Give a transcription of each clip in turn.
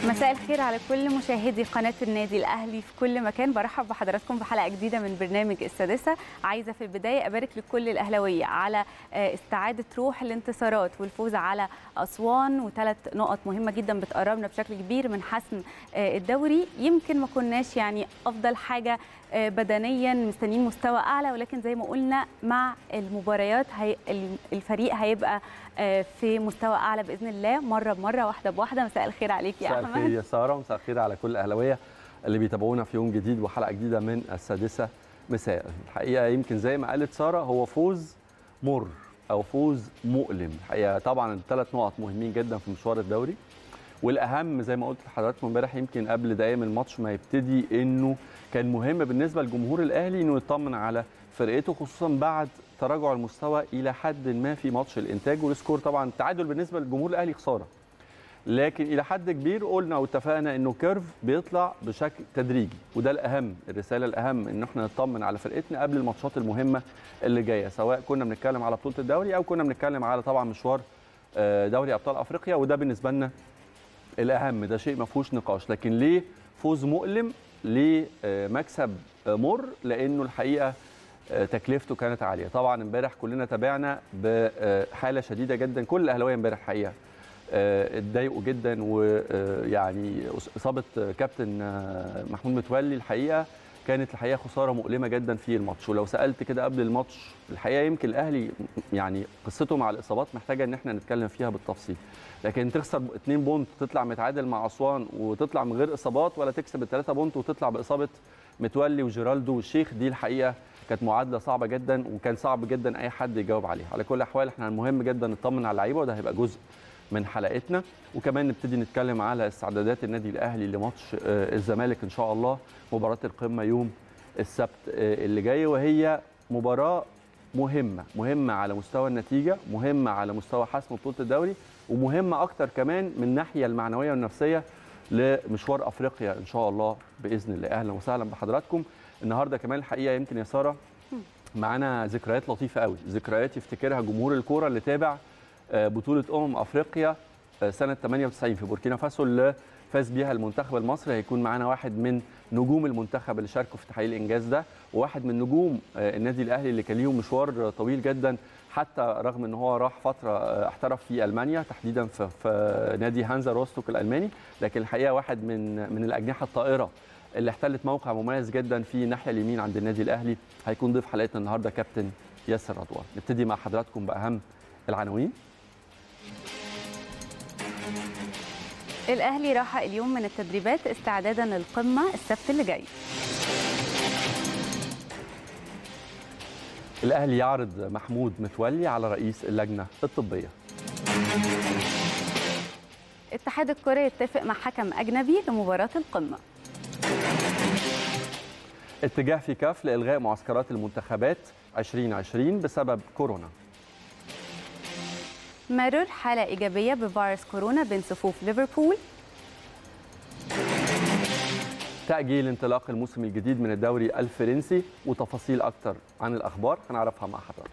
مساء الخير على كل مشاهدي قناة النادي الأهلي في كل مكان برحب بحضراتكم بحلقة جديدة من برنامج السادسة عايزة في البداية أبارك لكل الأهلاوية على استعادة روح الانتصارات والفوز على أسوان وثلاث نقط مهمة جدا بتقربنا بشكل كبير من حسم الدوري يمكن ما كناش يعني أفضل حاجة بدنيا مستنيين مستوى أعلى ولكن زي ما قلنا مع المباريات هي الفريق هيبقى في مستوى أعلى بإذن الله مرة بمرة واحدة بواحدة مساء الخير عليك يا أحمد مساء الخير يا ساره ومساء الخير على كل الاهلاويه اللي بيتابعونا في يوم جديد وحلقه جديده من السادسه مساء الحقيقه يمكن زي ما قالت ساره هو فوز مر او فوز مؤلم الحقيقه طبعا الثلاث نقط مهمين جدا في مشوار الدوري والاهم زي ما قلت لحضراتكم امبارح يمكن قبل دقايق من الماتش ما يبتدي انه كان مهم بالنسبه لجمهور الاهلي انه يطمن على فرقته خصوصا بعد تراجع المستوى الى حد ما في ماتش الانتاج والسكور طبعا التعادل بالنسبه للجمهور الاهلي خساره لكن الى حد كبير قلنا واتفقنا انه كيرف بيطلع بشكل تدريجي وده الاهم الرساله الاهم ان احنا نطمن على فرقتنا قبل الماتشات المهمه اللي جايه سواء كنا بنتكلم على بطوله الدوري او كنا بنتكلم على طبعا مشوار دوري ابطال افريقيا وده بالنسبه لنا الاهم ده شيء ما فيهوش نقاش لكن ليه فوز مؤلم ليه مكسب مر لانه الحقيقه تكلفته كانت عاليه طبعا امبارح كلنا تابعنا بحاله شديده جدا كل الاهلاويه امبارح الحقيقه اتضايقوا جدا ويعني اصابه كابتن محمود متولي الحقيقه كانت الحقيقه خساره مؤلمه جدا في الماتش ولو سالت كده قبل الماتش الحقيقه يمكن الاهلي يعني قصته مع الاصابات محتاجه ان احنا نتكلم فيها بالتفصيل لكن تخسر 2 بونت تطلع متعادل مع اسوان وتطلع من غير اصابات ولا تكسب الثلاثه بونت وتطلع باصابه متولي وجيرالدو والشيخ دي الحقيقه كانت معادله صعبه جدا وكان صعب جدا اي حد يجاوب عليها على كل الاحوال احنا مهم جدا نطمن على اللعيبه وده هيبقى جزء من حلقتنا وكمان نبتدي نتكلم على استعدادات النادي الاهلي لماتش الزمالك ان شاء الله مباراه القمه يوم السبت اللي جاي وهي مباراه مهمه مهمه على مستوى النتيجه مهمه على مستوى حسم بطوله الدوري ومهمه اكتر كمان من الناحيه المعنويه والنفسيه لمشوار افريقيا ان شاء الله باذن الله اهلا وسهلا بحضراتكم النهارده كمان الحقيقه يمكن يا ساره معانا ذكريات لطيفه قوي ذكريات يفتكرها جمهور الكوره اللي تابع بطوله امم افريقيا سنه 98 في بوركينا فاسو اللي فاز بيها المنتخب المصري هيكون معانا واحد من نجوم المنتخب اللي شاركوا في تحقيق الانجاز ده وواحد من نجوم النادي الاهلي اللي كان ليهم مشوار طويل جدا حتى رغم ان هو راح فتره احترف في المانيا تحديدا في, في نادي هانزا روستوك الالماني لكن الحقيقه واحد من من الاجنحه الطائره اللي احتلت موقع مميز جدا في الناحيه اليمين عند النادي الاهلي هيكون ضيف حلقتنا النهارده كابتن ياسر رضوان نبتدي مع حضراتكم باهم العناوين الأهلي راح اليوم من التدريبات استعدادا للقمة السبت اللي جاي الأهلي يعرض محمود متولي على رئيس اللجنة الطبية اتحاد الكرة يتفق مع حكم أجنبي لمباراة القمة اتجاه في كاف لإلغاء معسكرات المنتخبات 2020 بسبب كورونا مرر حالة إيجابية بفيروس كورونا بين صفوف ليفربول تأجيل انطلاق الموسم الجديد من الدوري الفرنسي وتفاصيل أكتر عن الأخبار هنعرفها مع حضراتكم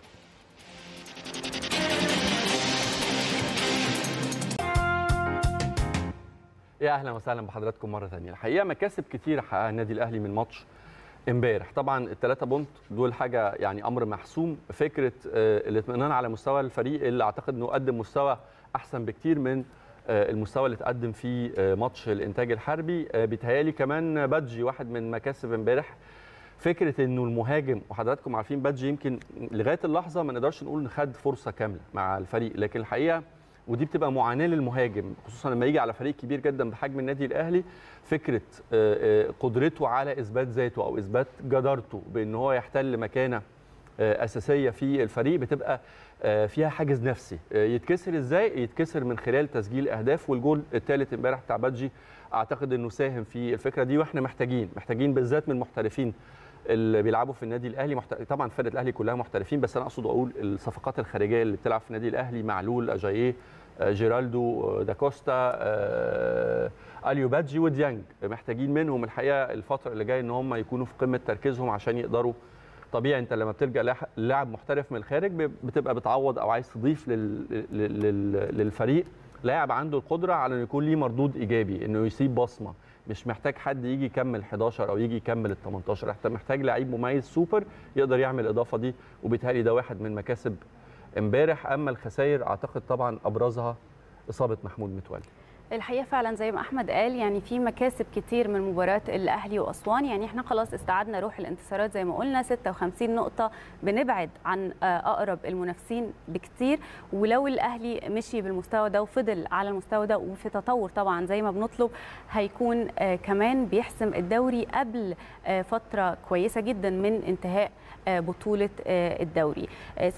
يا اهلا وسهلا بحضراتكم مره ثانيه الحقيقه مكاسب كتير حققها النادي الاهلي من ماتش امبارح طبعا الثلاثه بونت دول حاجه يعني امر محسوم فكره الاطمئنان على مستوى الفريق اللي اعتقد انه قدم مستوى احسن بكتير من المستوى اللي اتقدم في ماتش الانتاج الحربي بيتهيالي كمان بادجي واحد من مكاسب امبارح فكره انه المهاجم وحضراتكم عارفين بادجي يمكن لغايه اللحظه ما نقدرش نقول ان خد فرصه كامله مع الفريق لكن الحقيقه ودي بتبقى معاناه للمهاجم خصوصا لما يجي على فريق كبير جدا بحجم النادي الاهلي فكره قدرته على اثبات ذاته او اثبات جدارته بان هو يحتل مكانه اساسيه في الفريق بتبقى فيها حاجز نفسي يتكسر ازاي يتكسر من خلال تسجيل اهداف والجول الثالث امبارح بتاع بادجي اعتقد انه ساهم في الفكره دي واحنا محتاجين محتاجين بالذات من المحترفين اللي بيلعبوا في النادي الاهلي محت... طبعا فرقه الاهلي كلها محترفين بس انا اقصد اقول الصفقات الخارجيه اللي بتلعب في النادي الاهلي معلول اجاييه جيرالدو داكوستا اليو بادجي وديانج محتاجين منهم الحقيقه الفتره اللي جايه ان هم يكونوا في قمه تركيزهم عشان يقدروا طبيعي انت لما بتلجا لاعب محترف من الخارج بتبقى بتعوض او عايز تضيف لل... لل... للفريق لاعب عنده القدره على انه يكون ليه مردود ايجابي انه يسيب بصمه مش محتاج حد يجي يكمل 11 او يجي يكمل ال 18 انت محتاج لعيب مميز سوبر يقدر يعمل الاضافه دي وبالتالي ده واحد من مكاسب امبارح اما الخسائر اعتقد طبعا ابرزها اصابه محمود متولي الحقيقه فعلا زي ما احمد قال يعني في مكاسب كتير من مباراه الاهلي واسوان يعني احنا خلاص استعدنا روح الانتصارات زي ما قلنا 56 نقطه بنبعد عن اقرب المنافسين بكتير ولو الاهلي مشي بالمستوى ده وفضل على المستوى ده وفي تطور طبعا زي ما بنطلب هيكون كمان بيحسم الدوري قبل فتره كويسه جدا من انتهاء بطوله الدوري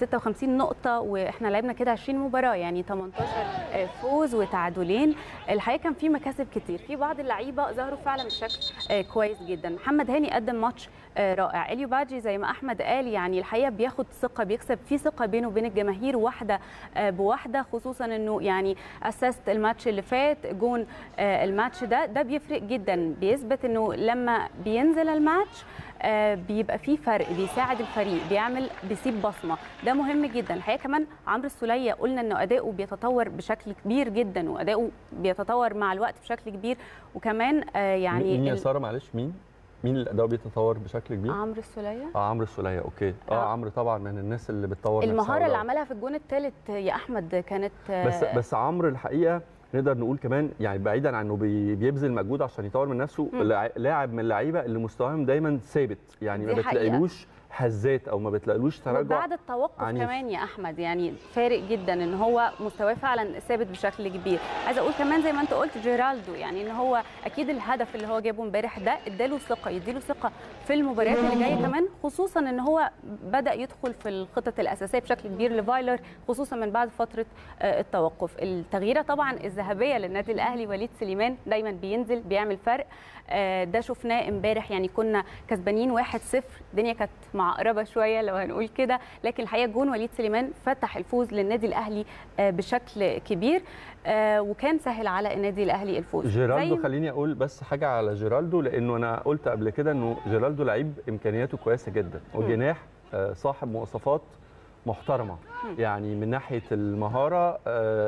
56 نقطه واحنا لعبنا كده 20 مباراه يعني 18 فوز وتعادلين الحقيقه كان في مكاسب كتير في بعض اللعيبه ظهروا فعلا بشكل كويس جدا محمد هاني قدم ماتش رائع اليو باجي زي ما احمد قال يعني الحقيقه بياخد ثقه بيكسب في ثقه بينه وبين الجماهير واحده بواحده خصوصا انه يعني اسست الماتش اللي فات جون الماتش ده ده بيفرق جدا بيثبت انه لما بينزل الماتش بيبقى في فرق بيساعد الفريق بيعمل بيسيب بصمه ده مهم جدا الحقيقه كمان عمرو السوليه قلنا انه اداؤه بيتطور بشكل كبير جدا واداؤه بيتطور مع الوقت بشكل كبير وكمان يعني مين يا ساره معلش مين مين اللي اداؤه بيتطور بشكل كبير عمرو السوليه اه عمرو السوليه اوكي اه, آه. عمرو طبعا من الناس اللي بتطور المهاره اللي عملها في الجون الثالث يا احمد كانت بس بس عمرو الحقيقه نقدر نقول كمان يعني بعيدا عن انه بيبذل مجهود عشان يطور من نفسه لاعب من اللعيبه اللي مستواهم دايما ثابت يعني ما بتلاقيلوش هزات او ما بتلاقيلوش تراجع بعد التوقف عنيف. كمان يا احمد يعني فارق جدا ان هو مستواه فعلا ثابت بشكل كبير عايزه اقول كمان زي ما انت قلت جيرالدو يعني ان هو اكيد الهدف اللي هو جابه امبارح ده اداله ثقه يديله ثقه في المباريات اللي جايه كمان خصوصا ان هو بدا يدخل في الخطط الاساسيه بشكل كبير لفايلر خصوصا من بعد فتره التوقف التغييره طبعا الذهبيه للنادي الاهلي وليد سليمان دايما بينزل بيعمل فرق ده شفناه امبارح يعني كنا كسبانين 1-0 الدنيا كانت معقربه شويه لو هنقول كده لكن الحقيقه جون وليد سليمان فتح الفوز للنادي الاهلي بشكل كبير وكان سهل على النادي الاهلي الفوز جيرالدو خليني اقول بس حاجه على جيرالدو لانه انا قلت قبل كده انه جيرالدو لعيب امكانياته كويسه جدا وجناح صاحب مواصفات محترمه يعني من ناحيه المهاره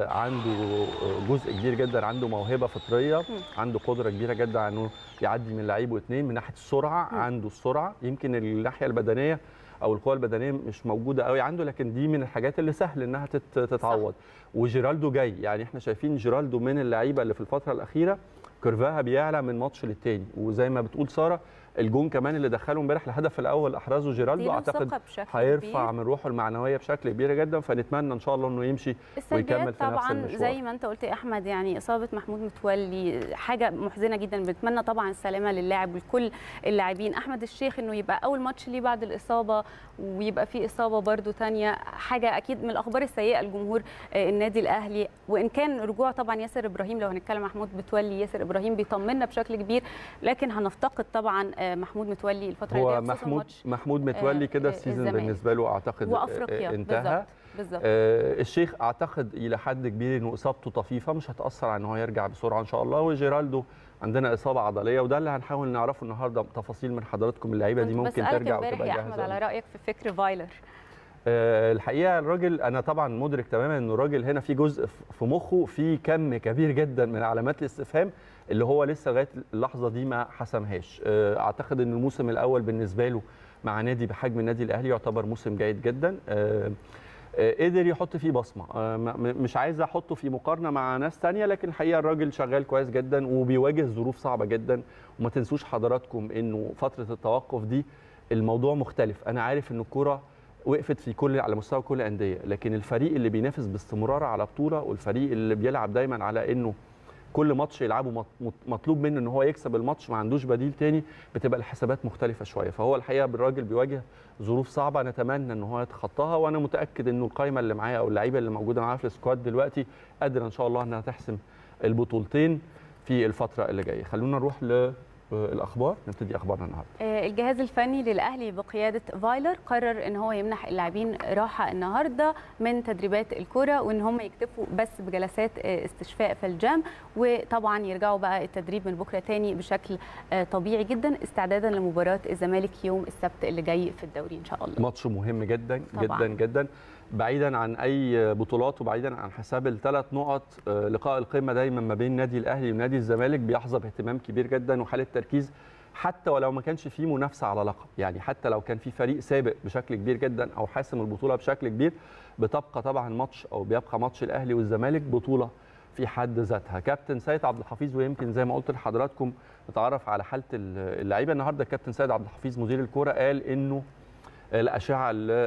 عنده جزء كبير جدا عنده موهبه فطريه عنده قدره كبيره جدا انه يعدي من لعيب واثنين من ناحيه السرعه عنده السرعه يمكن الناحيه البدنيه او القوه البدنيه مش موجوده قوي عنده لكن دي من الحاجات اللي سهل انها تتعوض وجيرالدو جاي يعني احنا شايفين جيرالدو من اللعيبه اللي في الفتره الاخيره كيرفاها بيعلى من ماتش للتاني وزي ما بتقول ساره الجون كمان اللي دخله امبارح الهدف الاول احرزه جيرالدو اعتقد هيرفع من روحه المعنويه بشكل كبير جدا فنتمنى ان شاء الله انه يمشي ويكمل في نفس المشوار زي ما انت قلت يا احمد يعني اصابه محمود متولي حاجه محزنه جدا بنتمنى طبعا السلامه للاعب ولكل اللاعبين احمد الشيخ انه يبقى اول ماتش ليه بعد الاصابه ويبقى في اصابه برده ثانيه حاجه اكيد من الاخبار السيئه لجمهور النادي الاهلي وان كان رجوع طبعا ياسر ابراهيم لو هنتكلم محمود متولي ياسر ابراهيم بيطمنا بشكل كبير لكن هنفتقد طبعا محمود متولي الفتره هو الجايه محمود محمود متولي كده السيزون بالنسبه له اعتقد وافريقيا انتهى بالظبط آه الشيخ اعتقد الى حد كبير انه اصابته طفيفه مش هتاثر على ان هو يرجع بسرعه ان شاء الله وجيرالدو عندنا اصابه عضليه وده اللي هنحاول نعرفه النهارده تفاصيل من حضراتكم اللعيبه دي ممكن ترجع وتبقى جاهزه يا احمد على رايك في فكر فايلر أه الحقيقه الراجل انا طبعا مدرك تماما انه الراجل هنا في جزء في مخه في كم كبير جدا من علامات الاستفهام اللي هو لسه لغايه اللحظه دي ما حسمهاش أه اعتقد ان الموسم الاول بالنسبه له مع نادي بحجم النادي الاهلي يعتبر موسم جيد جدا أه قدر يحط فيه بصمه مش عايز احطه في مقارنه مع ناس تانية لكن الحقيقه الراجل شغال كويس جدا وبيواجه ظروف صعبه جدا وما تنسوش حضراتكم انه فتره التوقف دي الموضوع مختلف انا عارف ان الكوره وقفت في كل على مستوى كل الانديه لكن الفريق اللي بينافس باستمرار على بطوله والفريق اللي بيلعب دايما على انه كل ماتش يلعبه مطلوب منه ان هو يكسب الماتش ما عندوش بديل تاني بتبقى الحسابات مختلفه شويه فهو الحقيقه بالراجل بيواجه ظروف صعبه نتمنى ان هو يتخطاها وانا متاكد انه القائمه اللي معايا او اللعيبه اللي موجوده معايا في السكواد دلوقتي قادره ان شاء الله انها تحسم البطولتين في الفتره اللي جايه خلونا نروح ل الاخبار نبتدي اخبارنا النهارده الجهاز الفني للاهلي بقياده فايلر قرر ان هو يمنح اللاعبين راحه النهارده من تدريبات الكره وان هم يكتفوا بس بجلسات استشفاء في الجام وطبعا يرجعوا بقى التدريب من بكره تاني بشكل طبيعي جدا استعدادا لمباراه الزمالك يوم السبت اللي جاي في الدوري ان شاء الله ماتش مهم جدا طبعا. جدا جدا بعيدا عن اي بطولات وبعيدا عن حساب الثلاث نقط لقاء القمه دايما ما بين نادي الاهلي ونادي الزمالك بيحظى باهتمام كبير جدا وحاله تركيز حتى ولو ما كانش فيه منافسه على لقب يعني حتى لو كان في فريق سابق بشكل كبير جدا او حاسم البطوله بشكل كبير بتبقى طبعا ماتش او بيبقى ماتش الاهلي والزمالك بطوله في حد ذاتها كابتن سيد عبد الحفيظ ويمكن زي ما قلت لحضراتكم نتعرف على حاله اللعيبه النهارده كابتن سيد عبد الحفيظ مدير الكوره قال انه الاشعه اللي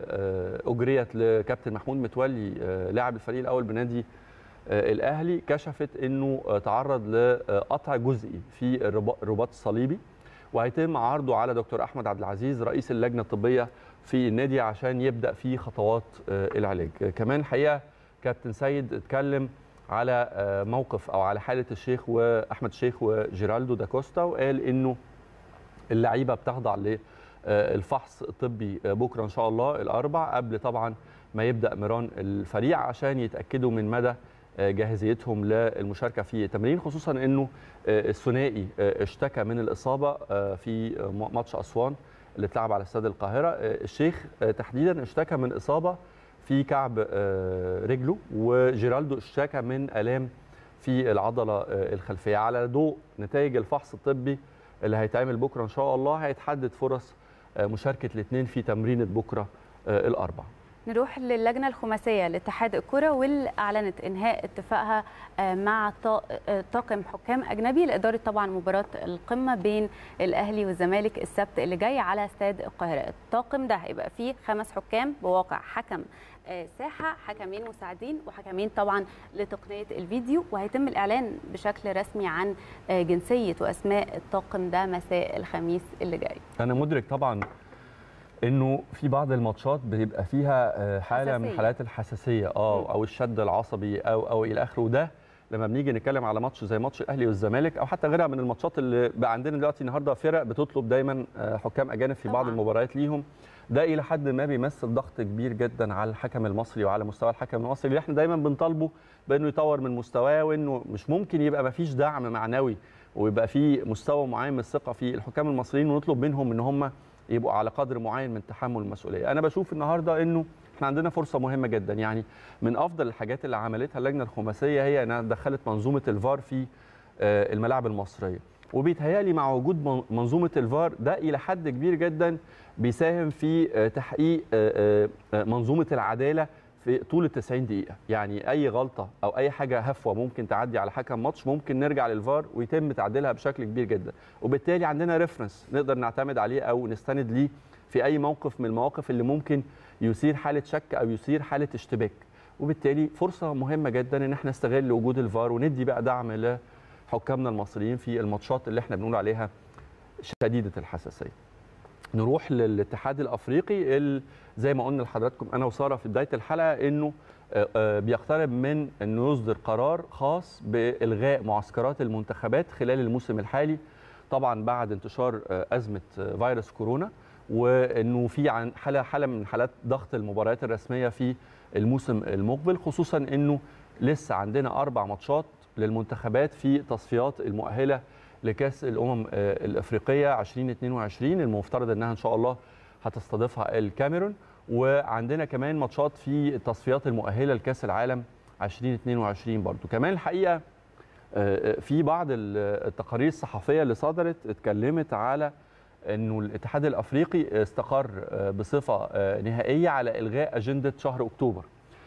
اجريت لكابتن محمود متولي لاعب الفريق الاول بنادي الاهلي كشفت انه تعرض لقطع جزئي في الرباط الصليبي وهيتم عرضه على دكتور احمد عبد العزيز رئيس اللجنه الطبيه في النادي عشان يبدا في خطوات العلاج كمان الحقيقه كابتن سيد اتكلم على موقف او على حاله الشيخ واحمد الشيخ وجيرالدو داكوستا وقال انه اللعيبه بتخضع للفحص الطبي بكره ان شاء الله الاربع قبل طبعا ما يبدا مران الفريق عشان يتاكدوا من مدى جاهزيتهم للمشاركه في التمرين خصوصا انه الثنائي اشتكى من الاصابه في ماتش اسوان اللي اتلعب على استاد القاهره الشيخ تحديدا اشتكى من اصابه في كعب رجله وجيرالدو اشتكى من الام في العضله الخلفيه على ضوء نتائج الفحص الطبي اللي هيتعمل بكره ان شاء الله هيتحدد فرص مشاركه الاثنين في تمرينه بكره الاربع نروح للجنه الخماسيه لاتحاد الكره واللي اعلنت انهاء اتفاقها مع طاقم حكام اجنبي لاداره طبعا مباراه القمه بين الاهلي والزمالك السبت اللي جاي على استاد القاهره الطاقم ده هيبقى فيه خمس حكام بواقع حكم ساحه حكمين مساعدين وحكمين طبعا لتقنيه الفيديو وهيتم الاعلان بشكل رسمي عن جنسيه واسماء الطاقم ده مساء الخميس اللي جاي انا مدرك طبعا انه في بعض الماتشات بيبقى فيها حاله حساسية. من حالات الحساسيه اه او الشد العصبي او او الى اخره وده لما بنيجي نتكلم على ماتش زي ماتش الاهلي والزمالك او حتى غيرها من الماتشات اللي بقى عندنا دلوقتي النهارده فرق بتطلب دايما حكام اجانب في بعض المباريات ليهم ده الى حد ما بيمثل ضغط كبير جدا على الحكم المصري وعلى مستوى الحكم المصري اللي احنا دايما بنطالبه بانه يطور من مستواه وانه مش ممكن يبقى ما فيش دعم معنوي ويبقى في مستوى معين من الثقه في الحكام المصريين ونطلب منهم ان هم يبقوا على قدر معين من تحمل المسؤوليه انا بشوف النهارده انه احنا عندنا فرصه مهمه جدا يعني من افضل الحاجات اللي عملتها اللجنه الخماسيه هي انها دخلت منظومه الفار في الملاعب المصريه وبيتهيألي مع وجود منظومه الفار ده الى حد كبير جدا بيساهم في تحقيق منظومه العداله في طول ال 90 دقيقه يعني اي غلطه او اي حاجه هفوه ممكن تعدي على حكم ماتش ممكن نرجع للفار ويتم تعديلها بشكل كبير جدا وبالتالي عندنا ريفرنس نقدر نعتمد عليه او نستند ليه في اي موقف من المواقف اللي ممكن يثير حاله شك او يثير حاله اشتباك وبالتالي فرصه مهمه جدا ان احنا نستغل وجود الفار وندي بقى دعم لحكامنا المصريين في الماتشات اللي احنا بنقول عليها شديده الحساسيه نروح للاتحاد الافريقي اللي زي ما قلنا لحضراتكم انا وساره في بدايه الحلقه انه بيقترب من انه يصدر قرار خاص بالغاء معسكرات المنتخبات خلال الموسم الحالي طبعا بعد انتشار ازمه فيروس كورونا وانه في عن حاله حاله من حالات ضغط المباريات الرسميه في الموسم المقبل خصوصا انه لسه عندنا اربع ماتشات للمنتخبات في تصفيات المؤهله لكاس الامم الافريقيه 2022 المفترض انها ان شاء الله هتستضيفها الكاميرون وعندنا كمان ماتشات في التصفيات المؤهله لكاس العالم 2022 برضو كمان الحقيقه في بعض التقارير الصحفيه اللي صدرت اتكلمت على انه الاتحاد الافريقي استقر بصفه نهائيه على الغاء اجنده شهر اكتوبر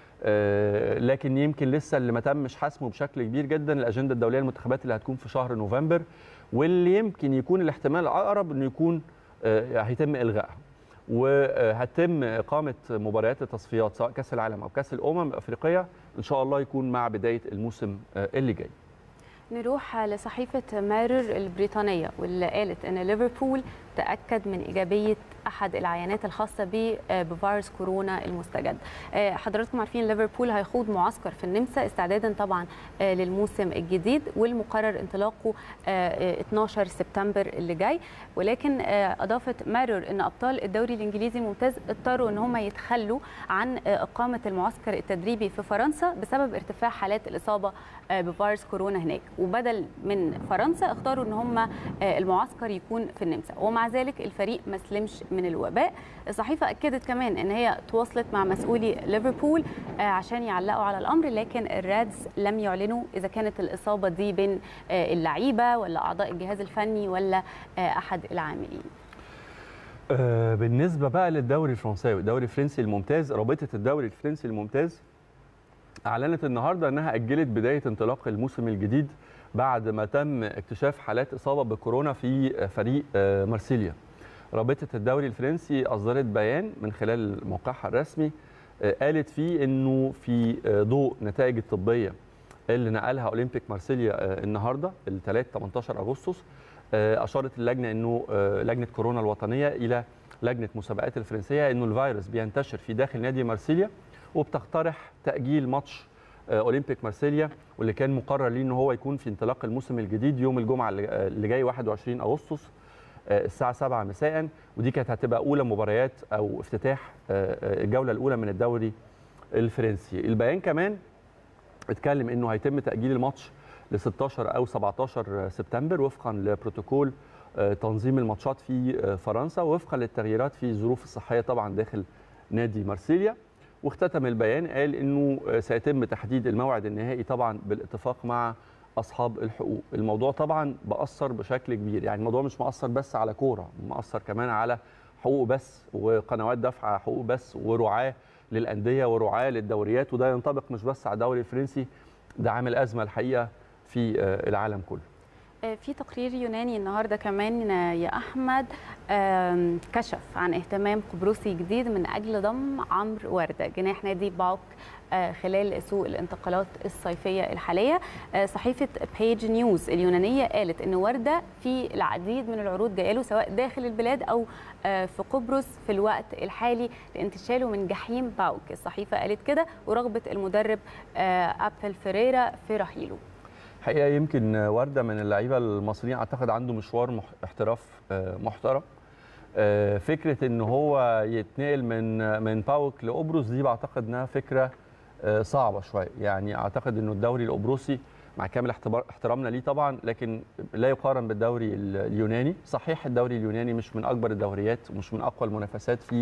لكن يمكن لسه اللي ما تمش حسمه بشكل كبير جدا الاجنده الدوليه للمنتخبات اللي هتكون في شهر نوفمبر واللي يمكن يكون الاحتمال الاقرب انه يكون هيتم الغائها وهتم اقامه مباريات التصفيات سواء كاس العالم او كاس الامم الافريقيه ان شاء الله يكون مع بدايه الموسم اللي جاي نروح لصحيفة مارر البريطانية واللي قالت أن ليفربول تأكد من إيجابية أحد العينات الخاصة بفيروس كورونا المستجد حضراتكم عارفين ليفربول هيخوض معسكر في النمسا استعدادا طبعا للموسم الجديد والمقرر انطلاقه 12 سبتمبر اللي جاي ولكن أضافت مارر أن أبطال الدوري الإنجليزي الممتاز اضطروا أن هم يتخلوا عن إقامة المعسكر التدريبي في فرنسا بسبب ارتفاع حالات الإصابة بفيروس كورونا هناك وبدل من فرنسا اختاروا ان هم المعسكر يكون في النمسا ومع ومع ذلك الفريق ما سلمش من الوباء الصحيفه اكدت كمان ان هي تواصلت مع مسؤولي ليفربول عشان يعلقوا على الامر لكن الرادز لم يعلنوا اذا كانت الاصابه دي بين اللعيبه ولا اعضاء الجهاز الفني ولا احد العاملين بالنسبه بقى للدوري الفرنساوي الدوري الفرنسي الممتاز رابطه الدوري الفرنسي الممتاز اعلنت النهارده انها اجلت بدايه انطلاق الموسم الجديد بعد ما تم اكتشاف حالات اصابه بكورونا في فريق مارسيليا رابطه الدوري الفرنسي اصدرت بيان من خلال موقعها الرسمي قالت فيه انه في ضوء نتائج الطبيه اللي نقلها اولمبيك مارسيليا النهارده الثلاث 18 اغسطس اشارت اللجنه انه لجنه كورونا الوطنيه الى لجنه مسابقات الفرنسيه انه الفيروس بينتشر في داخل نادي مارسيليا وبتقترح تاجيل ماتش اولمبيك مارسيليا واللي كان مقرر ليه ان هو يكون في انطلاق الموسم الجديد يوم الجمعه اللي جاي 21 اغسطس الساعه 7 مساء ودي كانت هتبقى اولى مباريات او افتتاح الجوله الاولى من الدوري الفرنسي البيان كمان اتكلم انه هيتم تاجيل الماتش ل 16 او 17 سبتمبر وفقا لبروتوكول تنظيم الماتشات في فرنسا وفقا للتغييرات في الظروف الصحيه طبعا داخل نادي مارسيليا واختتم البيان قال انه سيتم تحديد الموعد النهائي طبعا بالاتفاق مع اصحاب الحقوق الموضوع طبعا باثر بشكل كبير يعني الموضوع مش مأثر بس على كوره مأثر كمان على حقوق بس وقنوات دفع حقوق بس ورعاه للانديه ورعاه للدوريات وده ينطبق مش بس على الدوري الفرنسي ده عامل ازمه الحقيقه في العالم كله في تقرير يوناني النهارده كمان يا احمد كشف عن اهتمام قبرصي جديد من اجل ضم عمرو ورده جناح نادي باوك خلال سوق الانتقالات الصيفيه الحاليه صحيفه بيج نيوز اليونانيه قالت ان ورده في العديد من العروض جايه له سواء داخل البلاد او في قبرص في الوقت الحالي لانتشاله من جحيم باوك الصحيفه قالت كده ورغبه المدرب ابل فيريرا في رحيله حقيقه يمكن ورده من اللعيبه المصريين اعتقد عنده مشوار احتراف محترم فكره ان هو يتنقل من من باوك لقبرص دي بعتقد انها فكره صعبه شويه يعني اعتقد انه الدوري القبرصي مع كامل احترامنا ليه طبعا لكن لا يقارن بالدوري اليوناني صحيح الدوري اليوناني مش من اكبر الدوريات ومش من اقوى المنافسات في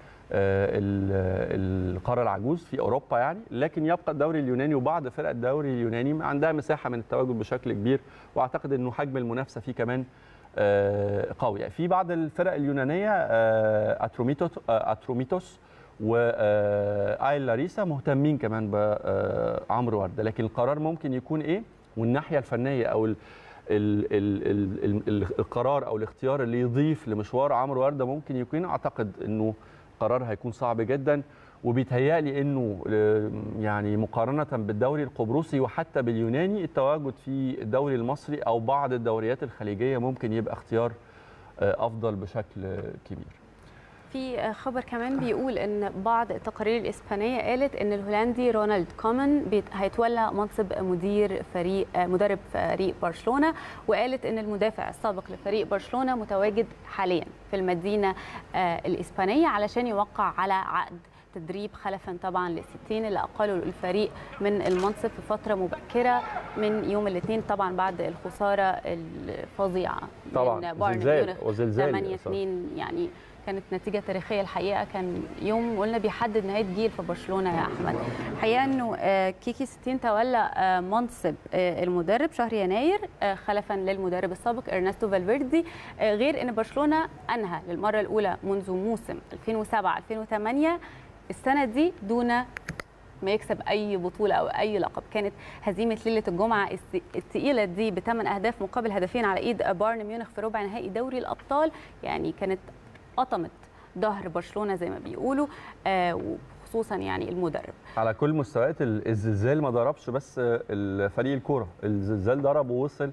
القاره العجوز في اوروبا يعني لكن يبقى الدوري اليوناني وبعض فرق الدوري اليوناني عندها مساحه من التواجد بشكل كبير واعتقد انه حجم المنافسه فيه كمان قوي في بعض الفرق اليونانيه اتروميتوس اتروميتوس وايل لاريسا مهتمين كمان بعمرو ورده لكن القرار ممكن يكون ايه والناحيه الفنيه او ال ال ال ال القرار او الاختيار اللي يضيف لمشوار عمرو ورده ممكن يكون اعتقد انه قرار هيكون صعب جدا وبيتهيألي انه يعني مقارنه بالدوري القبرصي وحتى باليوناني التواجد في الدوري المصري او بعض الدوريات الخليجيه ممكن يبقى اختيار افضل بشكل كبير. في خبر كمان بيقول ان بعض التقارير الاسبانيه قالت ان الهولندي رونالد كومان هيتولى منصب مدير فريق مدرب فريق برشلونه وقالت ان المدافع السابق لفريق برشلونه متواجد حاليا في المدينه الاسبانيه علشان يوقع على عقد تدريب خلفا طبعا للستين اللي اقالوا الفريق من المنصب في فتره مبكره من يوم الاثنين طبعا بعد الخساره الفظيعه طبعا من بايرن زلزال ميونخ وزلزال 8 2 يعني كانت نتيجه تاريخيه الحقيقه كان يوم قلنا بيحدد نهايه جيل في برشلونه يا احمد الحقيقه انه كيكي 60 تولى منصب المدرب شهر يناير خلفا للمدرب السابق ارنستو فالفيردي غير ان برشلونه انهى للمره الاولى منذ موسم 2007 2008 السنه دي دون ما يكسب اي بطوله او اي لقب كانت هزيمه ليله الجمعه الثقيله دي بثمان اهداف مقابل هدفين على ايد بايرن ميونخ في ربع نهائي دوري الابطال يعني كانت قطمت ظهر برشلونه زي ما بيقولوا آه خصوصا يعني المدرب على كل مستويات الزلزال ما ضربش بس الفريق الكوره الزلزال ضرب ووصل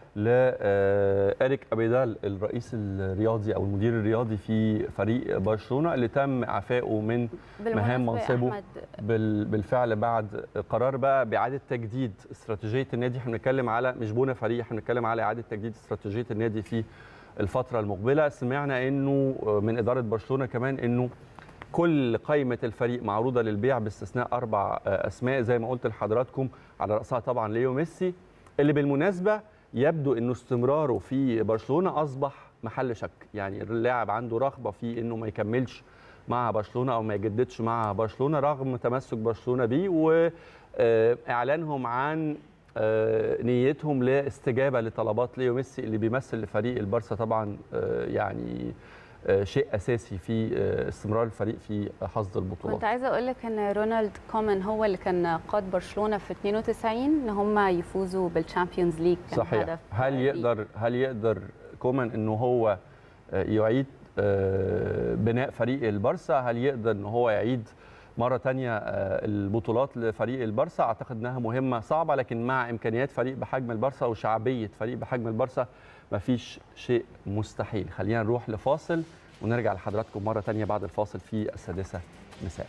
لإريك أبيدال الرئيس الرياضي أو المدير الرياضي في فريق برشلونة اللي تم إعفائه من مهام منصبه بالفعل بعد قرار بقى بإعادة تجديد استراتيجية النادي احنا بنتكلم على مش بنى فريق احنا بنتكلم على إعادة تجديد استراتيجية النادي في الفترة المقبلة سمعنا إنه من إدارة برشلونة كمان إنه كل قائمة الفريق معروضة للبيع باستثناء أربع أسماء زي ما قلت لحضراتكم على رأسها طبعا ليو ميسي اللي بالمناسبة يبدو انه استمراره في برشلونه اصبح محل شك يعني اللاعب عنده رغبه في انه ما يكملش مع برشلونه او ما يجددش مع برشلونه رغم تمسك برشلونه بيه واعلانهم عن آه، نيتهم لاستجابه لطلبات ليو ميسي اللي بيمثل لفريق البارسا طبعا آه، يعني آه، شيء اساسي في آه، استمرار الفريق في حصد البطولات كنت عايزه اقول لك ان رونالد كومان هو اللي كان قاد برشلونه في 92 ان هم يفوزوا بالشامبيونز ليج كان صحيح هدف هل ليه. يقدر هل يقدر كومان انه هو آه، يعيد آه، بناء فريق البارسا هل يقدر ان هو يعيد مره تانية آه، البطولات لفريق البارسا اعتقد انها مهمه صعبه لكن مع امكانيات فريق بحجم البارسا وشعبيه فريق بحجم البارسا مفيش شيء مستحيل خلينا نروح لفاصل ونرجع لحضراتكم مره تانية بعد الفاصل في السادسه مساء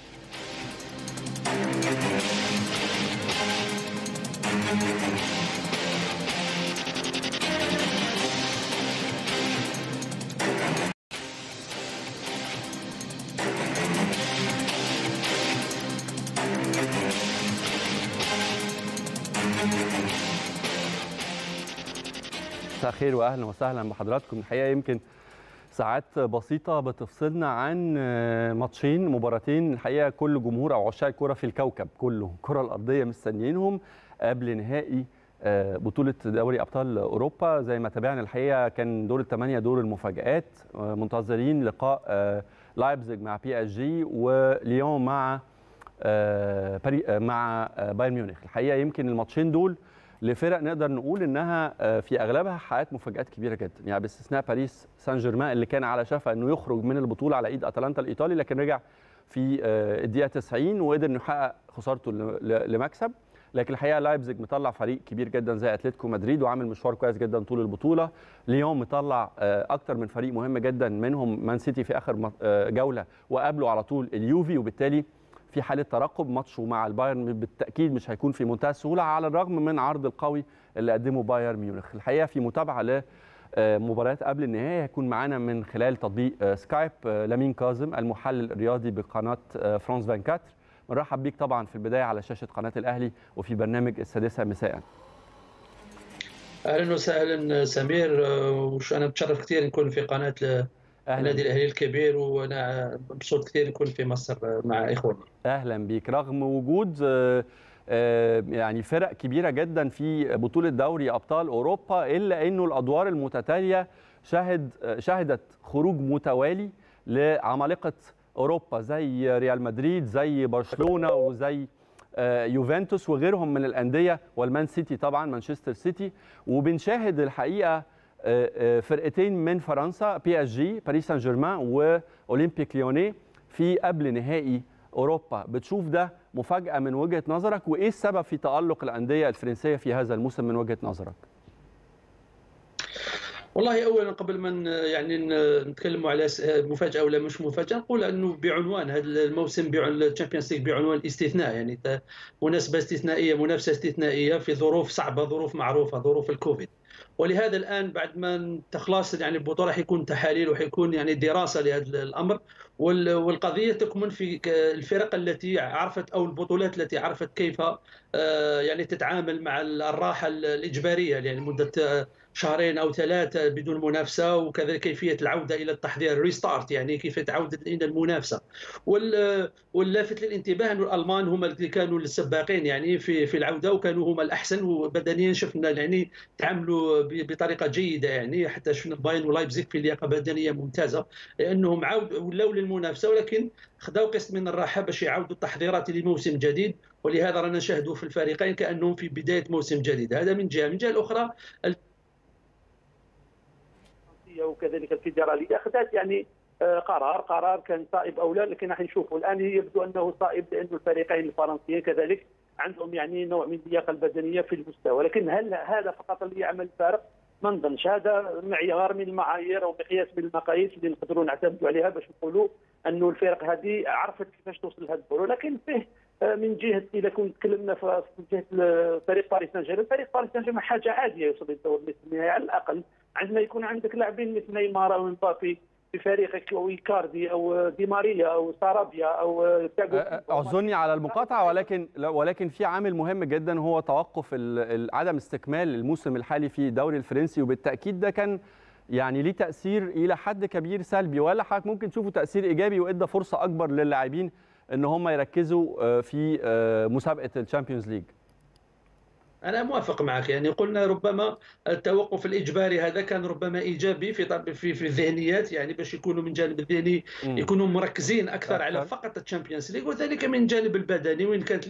مساء الخير واهلا وسهلا بحضراتكم الحقيقه يمكن ساعات بسيطة بتفصلنا عن ماتشين مباراتين الحقيقة كل جمهور أو عشاق الكرة في الكوكب كله الكرة الأرضية مستنيينهم قبل نهائي بطولة دوري أبطال أوروبا زي ما تابعنا الحقيقة كان دور الثمانية دور المفاجآت منتظرين لقاء لايبزيج مع بي اس جي وليون مع بري مع بايرن ميونخ الحقيقة يمكن الماتشين دول لفرق نقدر نقول انها في اغلبها حققت مفاجات كبيره جدا يعني باستثناء باريس سان جيرمان اللي كان على شفا انه يخرج من البطوله على ايد اتلانتا الايطالي لكن رجع في الدقيقه 90 وقدر انه يحقق خسارته لمكسب لكن الحقيقه لايبزيج مطلع فريق كبير جدا زي اتلتيكو مدريد وعامل مشوار كويس جدا طول البطوله ليون مطلع اكتر من فريق مهم جدا منهم مان سيتي في اخر جوله وقابله على طول اليوفي وبالتالي في حاله ترقب ماتشه مع البايرن بالتاكيد مش هيكون في منتهى السهوله على الرغم من عرض القوي اللي قدمه بايرن ميونخ الحقيقه في متابعه لمباريات قبل النهائي هيكون معانا من خلال تطبيق سكايب لامين كاظم المحلل الرياضي بقناه فرانس 24 بنرحب بيك طبعا في البدايه على شاشه قناه الاهلي وفي برنامج السادسه مساء اهلا وسهلا سمير وانا بتشرف كثير نكون في قناه النادي الاهلي الكبير وانا مبسوط كثير نكون في مصر مع اخواني اهلا بيك رغم وجود يعني فرق كبيره جدا في بطوله دوري ابطال اوروبا الا انه الادوار المتتاليه شهد شهدت خروج متوالي لعمالقه اوروبا زي ريال مدريد زي برشلونه وزي يوفنتوس وغيرهم من الانديه والمان سيتي طبعا مانشستر سيتي وبنشاهد الحقيقه فرقتين من فرنسا بي اس جي باريس سان جيرمان واولمبيك ليوني في قبل نهائي اوروبا بتشوف ده مفاجاه من وجهه نظرك وايه السبب في تالق الانديه الفرنسيه في هذا الموسم من وجهه نظرك والله اولا قبل ما يعني نتكلموا على مفاجاه ولا مش مفاجاه نقول انه بعنوان هذا الموسم الشامبيونز ليغ بعنوان الاستثناء يعني مناسبه استثنائيه منافسه استثنائيه في ظروف صعبه ظروف معروفه ظروف الكوفيد ولهذا الان بعد ما تخلص يعني البطوله راح يكون تحاليل وحيكون يعني دراسه لهذا الامر والقضيه تكمن في الفرق التي عرفت او البطولات التي عرفت كيف يعني تتعامل مع الراحه الاجباريه يعني لمده شهرين او ثلاثه بدون منافسه وكذلك كيفيه العوده الى التحضير ريستارت يعني كيف تعود الى المنافسه واللافت للانتباه انه الالمان هم اللي كانوا السباقين يعني في في العوده وكانوا هم الاحسن وبدنيا شفنا يعني تعاملوا بطريقه جيده يعني حتى شفنا باين ولايبزيك في لياقه بدنيه ممتازه لانهم عاود ولاو للمنافسه ولكن خذوا قسط من الراحه باش يعاودوا التحضيرات لموسم جديد ولهذا رانا نشاهدوا في الفريقين كانهم في بدايه موسم جديد هذا من جهه من جهه الاخرى وكذلك الفيدراليه اخذت يعني قرار قرار كان صائب او لا لكن راح نشوفه الان يبدو انه صائب لانه الفريقين الفرنسيين كذلك عندهم يعني نوع من اللياقه البدنيه في المستوى لكن هل هذا فقط اللي يعمل الفارق؟ ما نظنش هذا معيار من المعايير او مقياس من المقاييس اللي نقدروا نعتمدوا عليها باش نقولوا انه الفرق هذه عرفت كيفاش توصل لهذا البطوله لكن فيه من جهه اذا كنت تكلمنا في جهه فريق باريس سان جيرمان فريق باريس سان جيرمان حاجه عاديه يوصل للدور مثل النهائي على الاقل عندما يكون عندك لاعبين مثل نيمار او مبابي في فريقك او ايكاردي او دي ماريا او سارابيا او اعذرني على المقاطعه ولكن ولكن في عامل مهم جدا هو توقف عدم استكمال الموسم الحالي في الدوري الفرنسي وبالتاكيد ده كان يعني ليه تاثير الى حد كبير سلبي ولا حضرتك ممكن تشوفه تاثير ايجابي وادى فرصه اكبر للاعبين ان هم يركزوا في مسابقه الشامبيونز ليج انا موافق معك يعني قلنا ربما التوقف الاجباري هذا كان ربما ايجابي في في في الذهنيات يعني باش يكونوا من جانب الذهني يكونوا مركزين اكثر على فقط الشامبيونز ليج وذلك من الجانب البدني وين كانت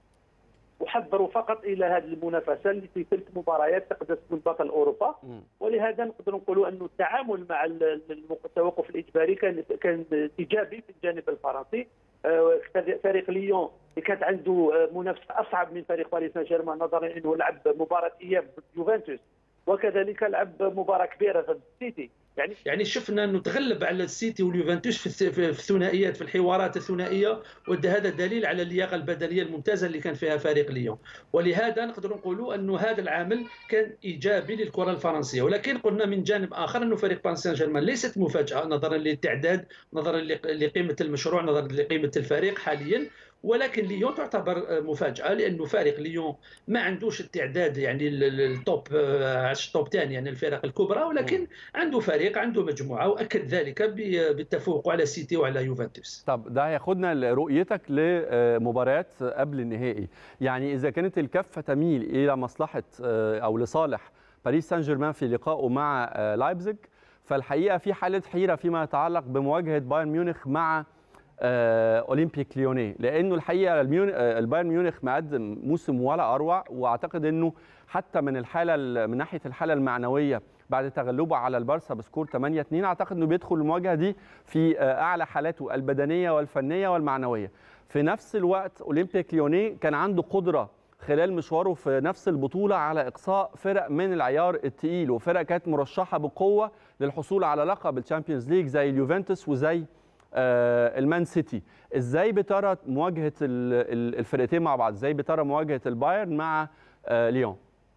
وحضروا فقط الى هذه المنافسه اللي في ثلاث مباريات تقدر تكون بطل اوروبا ولهذا نقدر نقولوا انه التعامل مع التوقف الاجباري كان كان ايجابي في الجانب الفرنسي فريق ليون اللي كانت عنده منافسه اصعب من فريق باريس سان جيرمان نظرا انه لعب مباراه اياب ضد يوفنتوس وكذلك لعب مباراه كبيره ضد السيتي يعني يعني شفنا انه تغلب على السيتي واليوفنتوس في الثنائيات في الحوارات الثنائيه وهذا دليل على اللياقه البدنيه الممتازه اللي كان فيها فريق ليون ولهذا نقدر نقولوا انه هذا العامل كان ايجابي للكره الفرنسيه ولكن قلنا من جانب اخر انه فريق باريس سان جيرمان ليست مفاجاه نظرا للتعداد نظرا لقيمه المشروع نظرا لقيمه الفريق حاليا ولكن ليون تعتبر مفاجاه لانه فريق ليون ما عندوش التعداد يعني التوب التوب 10 يعني الفرق الكبرى ولكن عنده فريق عنده مجموعه واكد ذلك بالتفوق على سيتي وعلى يوفنتوس طب ده هياخدنا لرؤيتك لمباريات قبل النهائي يعني اذا كانت الكفه تميل الى مصلحه او لصالح باريس سان جيرمان في لقائه مع لايبزيج فالحقيقه في حاله حيره فيما يتعلق بمواجهه بايرن ميونخ مع اولمبيك ليوني لانه الحقيقه البايرن ميونخ مقدم موسم ولا اروع واعتقد انه حتى من الحاله من ناحيه الحاله المعنويه بعد تغلبه على البارسا بسكور 8 2 اعتقد انه بيدخل المواجهه دي في اعلى حالاته البدنيه والفنيه والمعنويه في نفس الوقت اولمبيك ليوني كان عنده قدره خلال مشواره في نفس البطوله على اقصاء فرق من العيار الثقيل وفرق كانت مرشحه بقوه للحصول على لقب الشامبيونز ليج زي اليوفنتوس وزي المان سيتي ازاي بترى مواجهه الفرقتين مع بعض ازاي بترى مواجهه البايرن مع ليون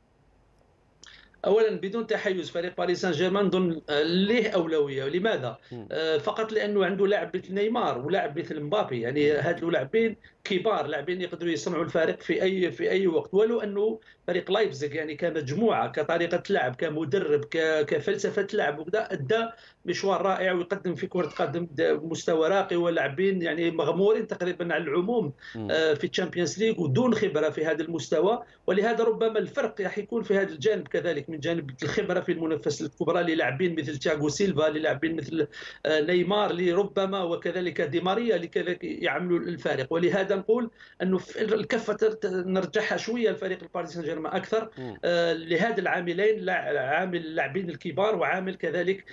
اولا بدون تحيز فريق باريس سان جيرمان ظن ليه اولويه لماذا فقط لانه عنده لاعب مثل نيمار ولاعب مثل مبابي يعني هاد لاعبين كبار لاعبين يقدروا يصنعوا الفارق في اي في اي وقت ولو انه فريق لايبزيغ يعني كمجموعه كطريقه لعب كمدرب كفلسفه لعب وكذا ادى مشوار رائع ويقدم في كره قدم مستوى راقي ولاعبين يعني مغمورين تقريبا على العموم في الشامبيونز ليغ ودون خبره في هذا المستوى ولهذا ربما الفرق راح يكون في هذا الجانب كذلك من جانب الخبره في المنافسه الكبرى للاعبين مثل تياغو سيلفا للاعبين مثل نيمار لربما وكذلك دي ماريا لكذلك يعملوا الفارق ولهذا نقول انه الكفه نرجعها شويه لفريق باريس سان جيرمان اكثر آه لهذا العاملين عامل اللاعبين الكبار وعامل كذلك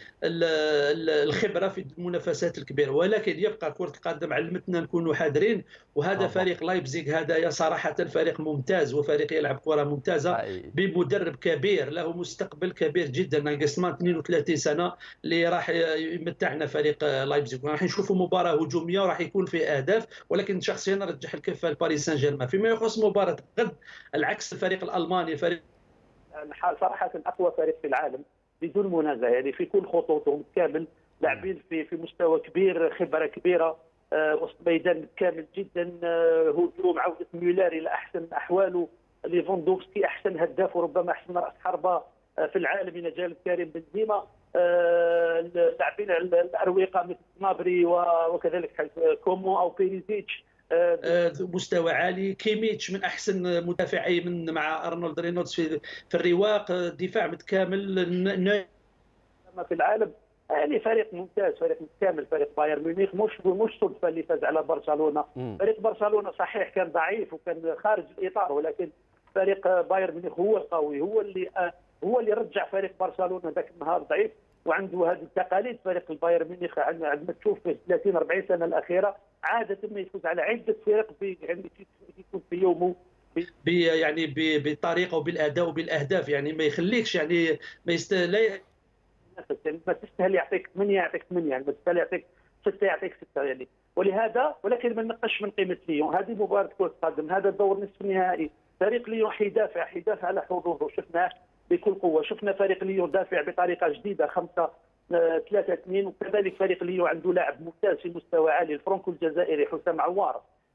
الخبره في المنافسات الكبيره ولكن يبقى كره القدم علمتنا نكونوا حذرين وهذا طبعا. فريق لايبزيغ هذا صراحه فريق ممتاز وفريق يلعب كره ممتازه بمدرب كبير له مستقبل كبير جدا ناقصمان 32 سنه اللي راح يمتعنا فريق لايبزيغ راح نشوفوا مباراه هجوميه وراح يكون في اهداف ولكن شخصيا نرجح الكفه لباريس سان جيرمان فيما يخص مباراه غد العكس الفريق الالماني فريق صراحه اقوى فريق في العالم بدون منازع يعني في كل خطوطهم كامل لاعبين في في مستوى كبير خبره كبيره آه وسط ميدان كامل جدا آه هجوم عوده ميولر الى احسن احواله ليفاندوفسكي احسن هداف وربما احسن راس حربه آه في العالم الى جانب كريم بنزيما اللاعبين الاروقه مثل نابري وكذلك كومو او بيريزيتش مستوى عالي كيميتش من احسن مدافعي من مع ارنولد رينولدز في في الرواق دفاع متكامل في العالم يعني فريق ممتاز فريق متكامل فريق بايرن ميونخ مش مش صدفه اللي فاز على برشلونه فريق برشلونه صحيح كان ضعيف وكان خارج الاطار ولكن فريق بايرن ميونخ هو القوي هو اللي هو اللي رجع فريق برشلونه ذاك النهار ضعيف وعنده هذه التقاليد فريق البايرن ميونخ عندما تشوف في 30 40 سنه الاخيره عاده ما يفوز على عده فرق يعني يكون في يومه يعني بالطريقه وبالاداء وبالاهداف يعني ما يخليكش يعني ما يست... لا يعني ما تستاهل يعطيك 8 يعطيك 8 يعني ما تستاهل يعطيك 6 يعطيك 6 يعني ولهذا ولكن ما نقصش من قيمه ليون هذه مباراه كره قدم هذا الدور نصف النهائي فريق ليون حيدافع حيدافع على حظوظه شفناه بكل قوه شفنا فريق ليون دافع بطريقه جديده خمسه ثلاثة اثنين وكذلك فريق ليون عنده لاعب ممتاز في مستوى عالي الفرنكو الجزائري حسام عوار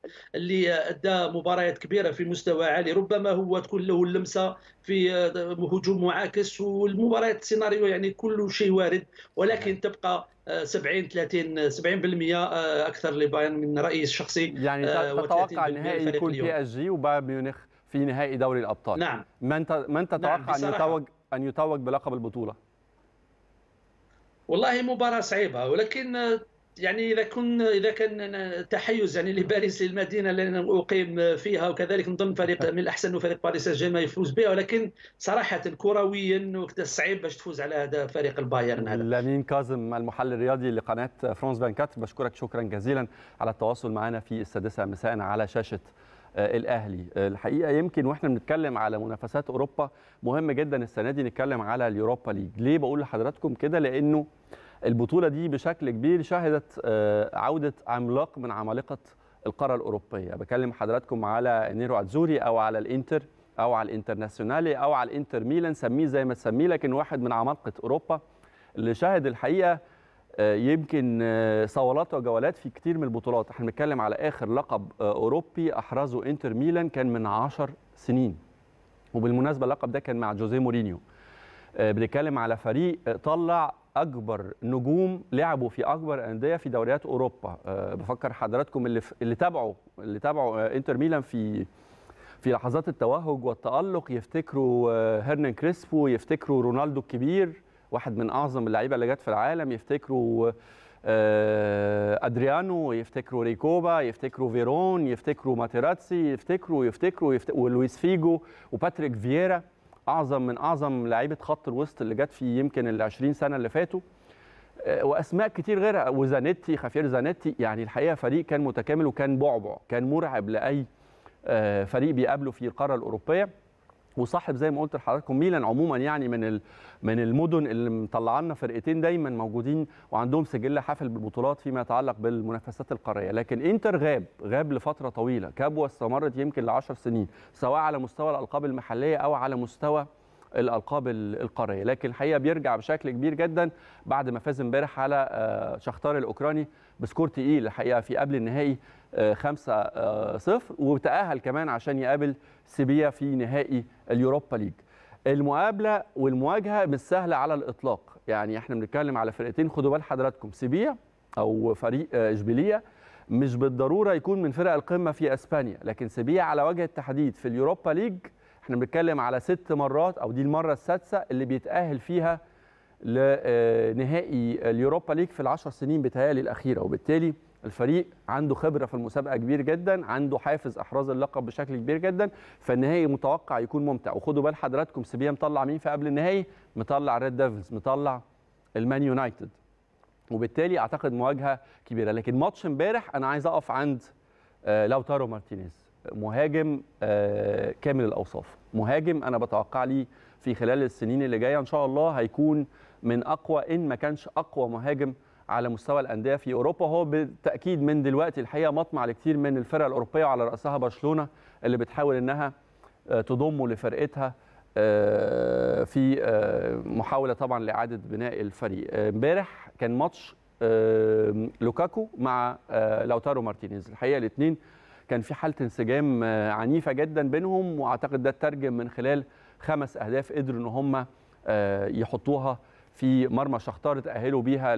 اللي ادى مباريات كبيره في مستوى عالي ربما هو تكون له اللمسه في هجوم معاكس والمباريات السيناريو يعني كل شيء وارد ولكن تبقى 70 30 70% اكثر لبايرن من رايي الشخصي يعني تتوقع النهائي يكون بي اس جي وبايرن ميونخ في نهائي دوري الابطال نعم من من تتوقع نعم ان يتوج ان يتوج بلقب البطوله والله مباراه صعيبه ولكن يعني اذا كن اذا كان تحيز يعني لباريس للمدينه اللي انا اقيم فيها وكذلك نظن فريق من الاحسن انه فريق باريس سان جيرمان يفوز بها ولكن صراحه كرويا صعيب باش تفوز على هذا فريق البايرن هذا لامين كاظم المحلل الرياضي لقناه فرانس 24 بشكرك شكرا جزيلا على التواصل معنا في السادسه مساء على شاشه الاهلي الحقيقه يمكن واحنا بنتكلم على منافسات اوروبا مهم جدا السنه دي نتكلم على اليوروبا ليج ليه بقول لحضراتكم كده لانه البطوله دي بشكل كبير شهدت عوده عملاق من عمالقه القاره الاوروبيه بكلم حضراتكم على نيرو اتزوري او على الانتر او على الانترناسيونالي او على الانتر ميلان سميه زي ما تسميه لكن واحد من عمالقه اوروبا اللي شاهد الحقيقه يمكن صولات وجولات في كتير من البطولات احنا بنتكلم على اخر لقب اوروبي احرزه انتر ميلان كان من 10 سنين وبالمناسبه اللقب ده كان مع جوزيه مورينيو بنتكلم على فريق طلع اكبر نجوم لعبوا في اكبر انديه في دوريات اوروبا بفكر حضراتكم اللي اللي تابعوا اللي تابعوا انتر ميلان في في لحظات التوهج والتالق يفتكروا هيرنان كريسبو يفتكروا رونالدو الكبير واحد من اعظم اللعيبه اللي جت في العالم يفتكروا ادريانو يفتكروا ريكوبا يفتكروا فيرون يفتكروا ماتيراتسي يفتكروا يفتكروا, يفتكروا ولويس فيجو وباتريك فييرا اعظم من اعظم لعيبه خط الوسط اللي جت في يمكن ال 20 سنه اللي فاتوا واسماء كتير غيرها وزانيتي خافير زانيتي يعني الحقيقه فريق كان متكامل وكان بعبع كان مرعب لاي فريق بيقابله في القاره الاوروبيه وصاحب زي ما قلت لحضراتكم ميلان عموما يعني من من المدن اللي مطلع لنا فرقتين دايما موجودين وعندهم سجل حافل بالبطولات فيما يتعلق بالمنافسات القاريه لكن انتر غاب غاب لفتره طويله كبوه استمرت يمكن ل 10 سنين سواء على مستوى الالقاب المحليه او على مستوى الالقاب القاريه لكن الحقيقه بيرجع بشكل كبير جدا بعد ما فاز امبارح على شختار الاوكراني بسكور تقيل الحقيقه في قبل النهائي 5 0 وتاهل كمان عشان يقابل سيبيا في نهائي اليوروبا ليج المقابله والمواجهه مش سهله على الاطلاق يعني احنا بنتكلم على فرقتين خدوا بال حضراتكم سيبيا او فريق اشبيليه مش بالضروره يكون من فرق القمه في اسبانيا لكن سيبيا على وجه التحديد في اليوروبا ليج احنا بنتكلم على ست مرات او دي المره السادسه اللي بيتاهل فيها لنهائي اليوروبا ليج في العشر سنين بتهيألي الاخيره وبالتالي الفريق عنده خبره في المسابقه كبير جدا عنده حافز احراز اللقب بشكل كبير جدا فالنهائي متوقع يكون ممتع وخدوا بال حضراتكم سيبيا مطلع مين في قبل النهائي مطلع ريد ديفلز مطلع المان يونايتد وبالتالي اعتقد مواجهه كبيره لكن ماتش امبارح انا عايز اقف عند لوتارو مارتينيز مهاجم كامل الاوصاف مهاجم انا بتوقع لي في خلال السنين اللي جايه ان شاء الله هيكون من اقوى ان ما كانش اقوى مهاجم على مستوى الانديه في اوروبا هو بالتاكيد من دلوقتي الحقيقه مطمع لكثير من الفرق الاوروبيه وعلى راسها برشلونه اللي بتحاول انها تضمه لفرقتها في محاوله طبعا لاعاده بناء الفريق امبارح كان ماتش لوكاكو مع لوتارو مارتينيز الحقيقه الاثنين كان في حاله انسجام عنيفه جدا بينهم واعتقد ده اترجم من خلال خمس اهداف قدروا ان هم يحطوها في مرمى شختار تاهلوا بيها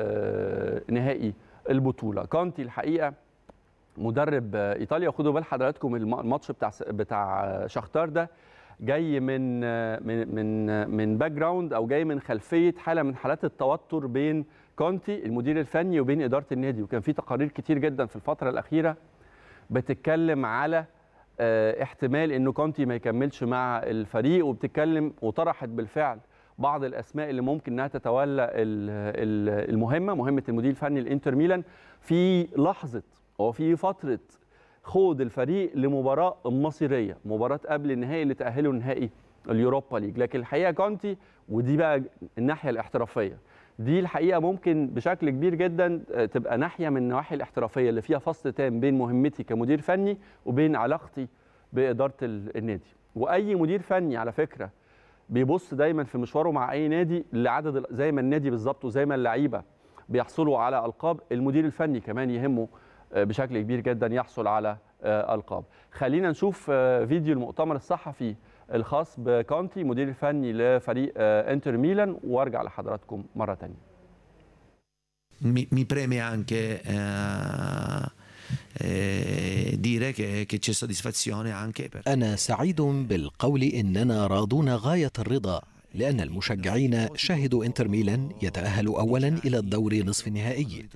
لنهائي البطوله كانتي الحقيقه مدرب ايطاليا وخدوا بال حضراتكم الماتش بتاع بتاع شختار ده جاي من من من من باك جراوند او جاي من خلفيه حاله من حالات التوتر بين كونتي المدير الفني وبين اداره النادي وكان في تقارير كتير جدا في الفتره الاخيره بتتكلم على احتمال انه كونتي ما يكملش مع الفريق وبتتكلم وطرحت بالفعل بعض الاسماء اللي ممكن انها تتولى المهمه مهمه المدير الفني الانتر ميلان في لحظه وفي فتره خوض الفريق لمباراه مصيريه مباراه قبل النهائي اللي تاهله نهائي اليوروبا ليج لكن الحقيقه كونتي ودي بقى الناحيه الاحترافيه دي الحقيقه ممكن بشكل كبير جدا تبقى ناحيه من النواحي الاحترافيه اللي فيها فصل تام بين مهمتي كمدير فني وبين علاقتي باداره النادي واي مدير فني على فكره بيبص دايما في مشواره مع اي نادي لعدد زي ما النادي بالظبط وزي ما اللعيبه بيحصلوا على القاب المدير الفني كمان يهمه بشكل كبير جدا يحصل على القاب خلينا نشوف فيديو المؤتمر الصحفي الخاص بكونتي مدير الفني لفريق انتر ميلان وارجع لحضراتكم مره ثانيه mi, mi preme anche eh, eh, dire che, che c'è soddisfazione anche per... أنا سعيد بالقول إننا راضون غاية الرضا لأن المشجعين شهدوا إنتر ميلان يتأهل أولا إلى الدور نصف النهائي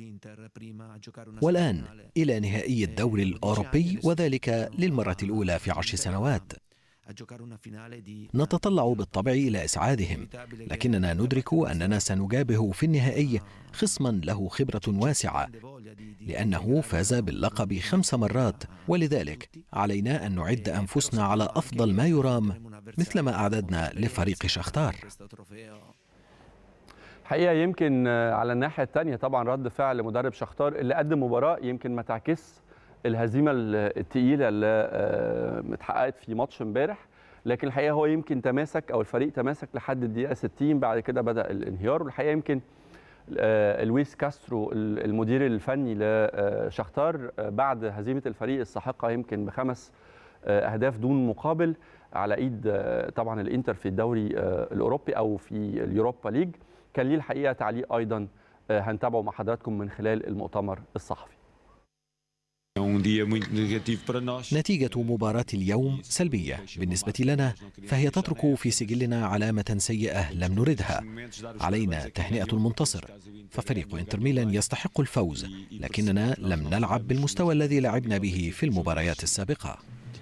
والآن إلى نهائي الدوري الأوروبي وذلك للمرة الأولى في عشر سنوات نتطلع بالطبع الى اسعادهم لكننا ندرك اننا سنجابه في النهائي خصما له خبره واسعه لانه فاز باللقب خمس مرات ولذلك علينا ان نعد انفسنا على افضل ما يرام مثلما اعددنا لفريق شختار حقيقه يمكن على الناحيه الثانيه طبعا رد فعل مدرب شختار اللي قدم مباراه يمكن ما تعكس الهزيمه الثقيله اللي اتحققت في ماتش امبارح لكن الحقيقه هو يمكن تماسك او الفريق تماسك لحد الدقيقه 60 بعد كده بدا الانهيار والحقيقه يمكن لويس كاسترو المدير الفني لشختار بعد هزيمه الفريق الساحقه يمكن بخمس اهداف دون مقابل على ايد طبعا الانتر في الدوري الاوروبي او في اليوروبا ليج كان ليه الحقيقه تعليق ايضا هنتابعه مع حضراتكم من خلال المؤتمر الصحفي نتيجة مباراة اليوم سلبية بالنسبة لنا فهي تترك في سجلنا علامة سيئة لم نردها علينا تهنئة المنتصر ففريق انتر ميلان يستحق الفوز لكننا لم نلعب بالمستوى الذي لعبنا به في المباريات السابقة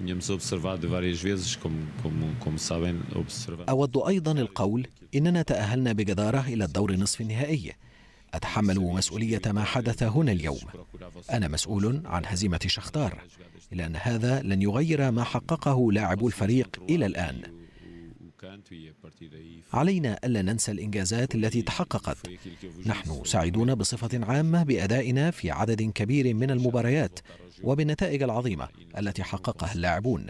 أود أيضا القول إننا تأهلنا بجدارة إلى الدور نصف النهائي أتحمل مسؤولية ما حدث هنا اليوم أنا مسؤول عن هزيمة شختار إلا أن هذا لن يغير ما حققه لاعبو الفريق إلى الآن علينا ألا ننسى الإنجازات التي تحققت نحن سعيدون بصفة عامة بأدائنا في عدد كبير من المباريات وبالنتائج العظيمة التي حققها اللاعبون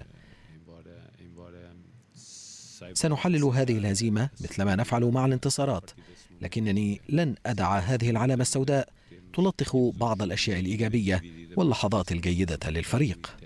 سنحلل هذه الهزيمة مثلما نفعل مع الانتصارات لكنني لن أدع هذه العلامة السوداء تلطخ بعض الأشياء الإيجابية واللحظات الجيدة للفريق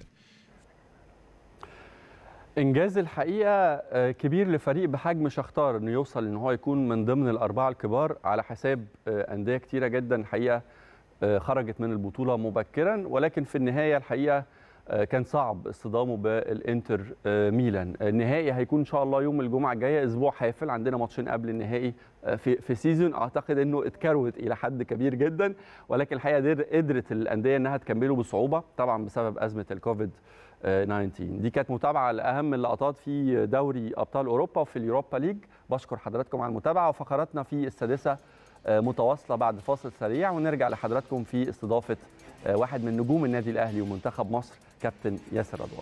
انجاز الحقيقه كبير لفريق بحجم شختار انه يوصل ان هو يكون من ضمن الاربعه الكبار على حساب انديه كتيره جدا الحقيقه خرجت من البطوله مبكرا ولكن في النهايه الحقيقه كان صعب اصطدامه بالانتر ميلان النهائي هيكون ان شاء الله يوم الجمعه الجايه اسبوع حافل عندنا ماتشين قبل النهائي في في سيزون اعتقد انه اتكروت الى حد كبير جدا ولكن الحقيقه قدرت الانديه انها تكمله بصعوبه طبعا بسبب ازمه الكوفيد 19 دي كانت متابعه لاهم اللقطات في دوري ابطال اوروبا وفي اليوروبا ليج بشكر حضراتكم على المتابعه وفقراتنا في السادسه متواصله بعد فاصل سريع ونرجع لحضراتكم في استضافه واحد من نجوم النادي الاهلي ومنتخب مصر كابتن ياسر رضوان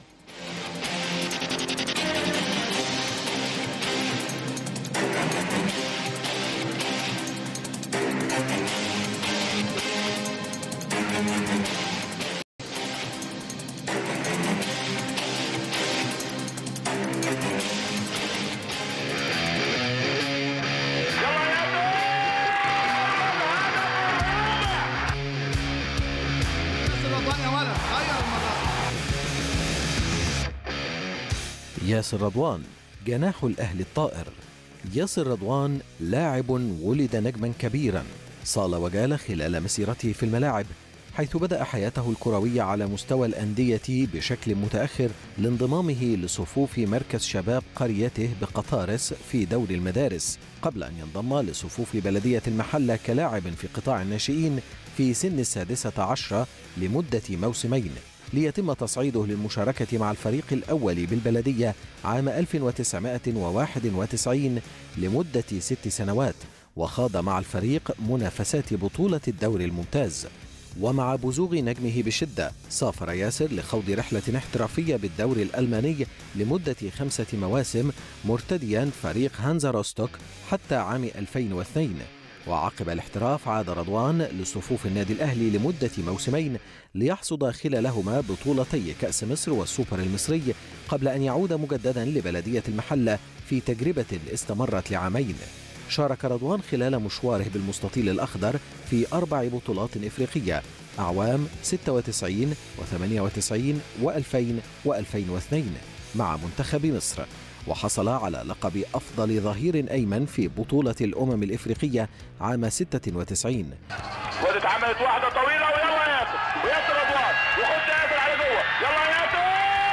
ياسر رضوان جناح الأهلي الطائر ياسر رضوان لاعب ولد نجما كبيرا صال وجال خلال مسيرته في الملاعب حيث بدأ حياته الكروية على مستوى الأندية بشكل متأخر لانضمامه لصفوف مركز شباب قريته بقطارس في دوري المدارس قبل أن ينضم لصفوف بلدية المحلة كلاعب في قطاع الناشئين في سن السادسة عشرة لمدة موسمين ليتم تصعيده للمشاركة مع الفريق الأول بالبلدية عام 1991 لمدة ست سنوات وخاض مع الفريق منافسات بطولة الدوري الممتاز ومع بزوغ نجمه بشدة سافر ياسر لخوض رحلة احترافية بالدوري الألماني لمدة خمسة مواسم مرتديا فريق هانزا روستوك حتى عام 2002 وعقب الاحتراف عاد رضوان لصفوف النادي الأهلي لمدة موسمين ليحصد خلالهما بطولتي كأس مصر والسوبر المصري قبل أن يعود مجددا لبلدية المحلة في تجربة استمرت لعامين شارك رضوان خلال مشواره بالمستطيل الأخضر في أربع بطولات إفريقية أعوام 96 و98 و2000 و2002 مع منتخب مصر وحصل على لقب أفضل ظهير أيمن في بطولة الأمم الإفريقية عام 96 ودي اتعملت واحده طويله ويلا ياسر وياسر رضوان وخد ياسر على جوه يلا ياسر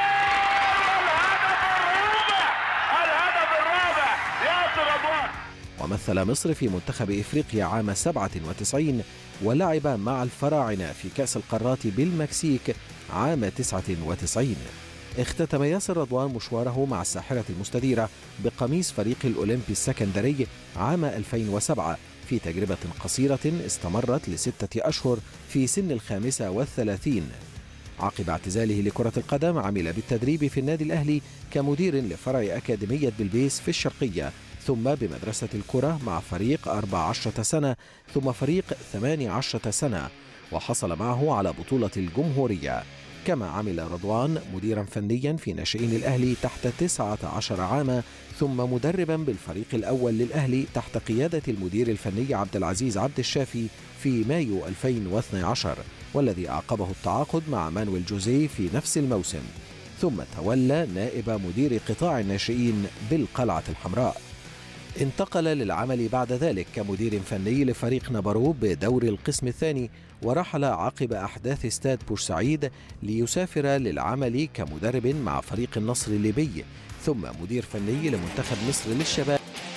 الهدف الرابع الهدف الرابع ياسر رضوان ومثل مصر في منتخب إفريقيا عام 97 ولعب مع الفراعنة في كأس القارات بالمكسيك عام 99 اختتم ياسر رضوان مشواره مع الساحرة المستديرة بقميص فريق الأولمبي السكندري عام 2007 في تجربة قصيرة استمرت لستة أشهر في سن الخامسة والثلاثين عقب اعتزاله لكرة القدم عمل بالتدريب في النادي الأهلي كمدير لفرع أكاديمية بلبيس في الشرقية ثم بمدرسة الكرة مع فريق 14 سنة ثم فريق 18 سنة وحصل معه على بطولة الجمهورية كما عمل رضوان مديرا فنيا في ناشئين الأهلي تحت 19 عاما ثم مدربا بالفريق الأول للأهلي تحت قيادة المدير الفني عبد العزيز عبد الشافي في مايو 2012 والذي أعقبه التعاقد مع مانويل جوزيه في نفس الموسم ثم تولى نائب مدير قطاع الناشئين بالقلعة الحمراء انتقل للعمل بعد ذلك كمدير فني لفريق نبرو بدور القسم الثاني ورحل عقب أحداث استاد بورسعيد ليسافر للعمل كمدرب مع فريق النصر الليبي ثم مدير فني لمنتخب مصر للشباب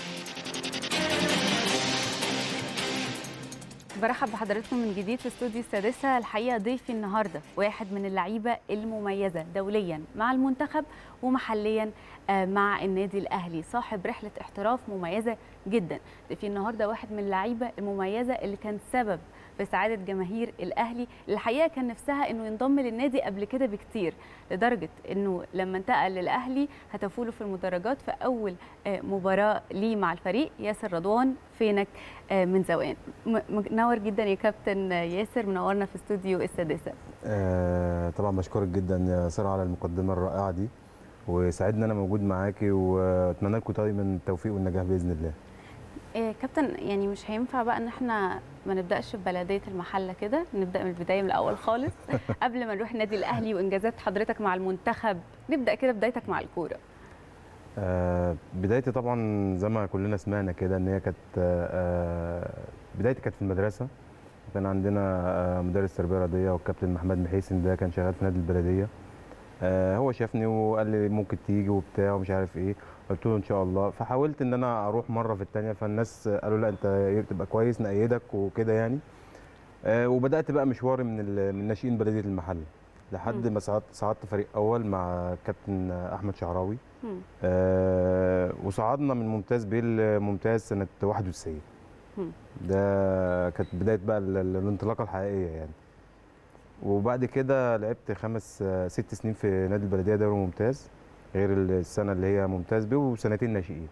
برحب بحضراتكم من جديد في استوديو السادسة الحقيقة ضيفي النهاردة واحد من اللعيبة المميزة دوليا مع المنتخب ومحليا آه، مع النادي الأهلي صاحب رحلة احتراف مميزة جدا ضيفي النهاردة واحد من اللعيبة المميزة اللي كان سبب في سعادة جماهير الأهلي اللي الحقيقة كان نفسها أنه ينضم للنادي قبل كده بكتير لدرجة أنه لما انتقل للأهلي هتفوا له في المدرجات في أول آه، مباراة ليه مع الفريق ياسر رضوان فينك آه، من زمان م- منور جدا يا كابتن ياسر منورنا في استوديو السادسة آه، طبعا بشكرك جدا يا ساره على المقدمه الرائعه دي وسعدني ان انا موجود معاكي واتمنى لكم دايما التوفيق والنجاح باذن الله آه، كابتن يعني مش هينفع بقى ان احنا ما نبداش ببلديه المحله كده نبدا من البدايه من الاول خالص قبل ما نروح النادي الاهلي وانجازات حضرتك مع المنتخب نبدا كده بدايتك مع الكوره آه، بدايتي طبعا زي ما كلنا سمعنا كده ان هي كانت آه، بدايتي كانت في المدرسه كان عندنا آه، مدرس تربيه رياضيه والكابتن محمد محيسن ده كان شغال في نادي البلديه آه، هو شافني وقال لي ممكن تيجي وبتاع ومش عارف ايه قلت له ان شاء الله فحاولت ان انا اروح مره في الثانيه فالناس قالوا لا انت تبقى كويس نأيدك وكده يعني آه، وبدات بقى مشواري من ال- من ناشئين بلديه المحل لحد مم. ما صعدت صعدت فريق اول مع كابتن احمد شعراوي مم. آه، وصعدنا من ممتاز بيه لممتاز سنه 91 مم. ده كانت بدايه بقى ال- ال- الانطلاقه الحقيقيه يعني وبعد كده لعبت خمس آه، ست سنين في نادي البلديه دوري ممتاز غير السنه اللي هي ممتاز بيه وسنتين ناشئين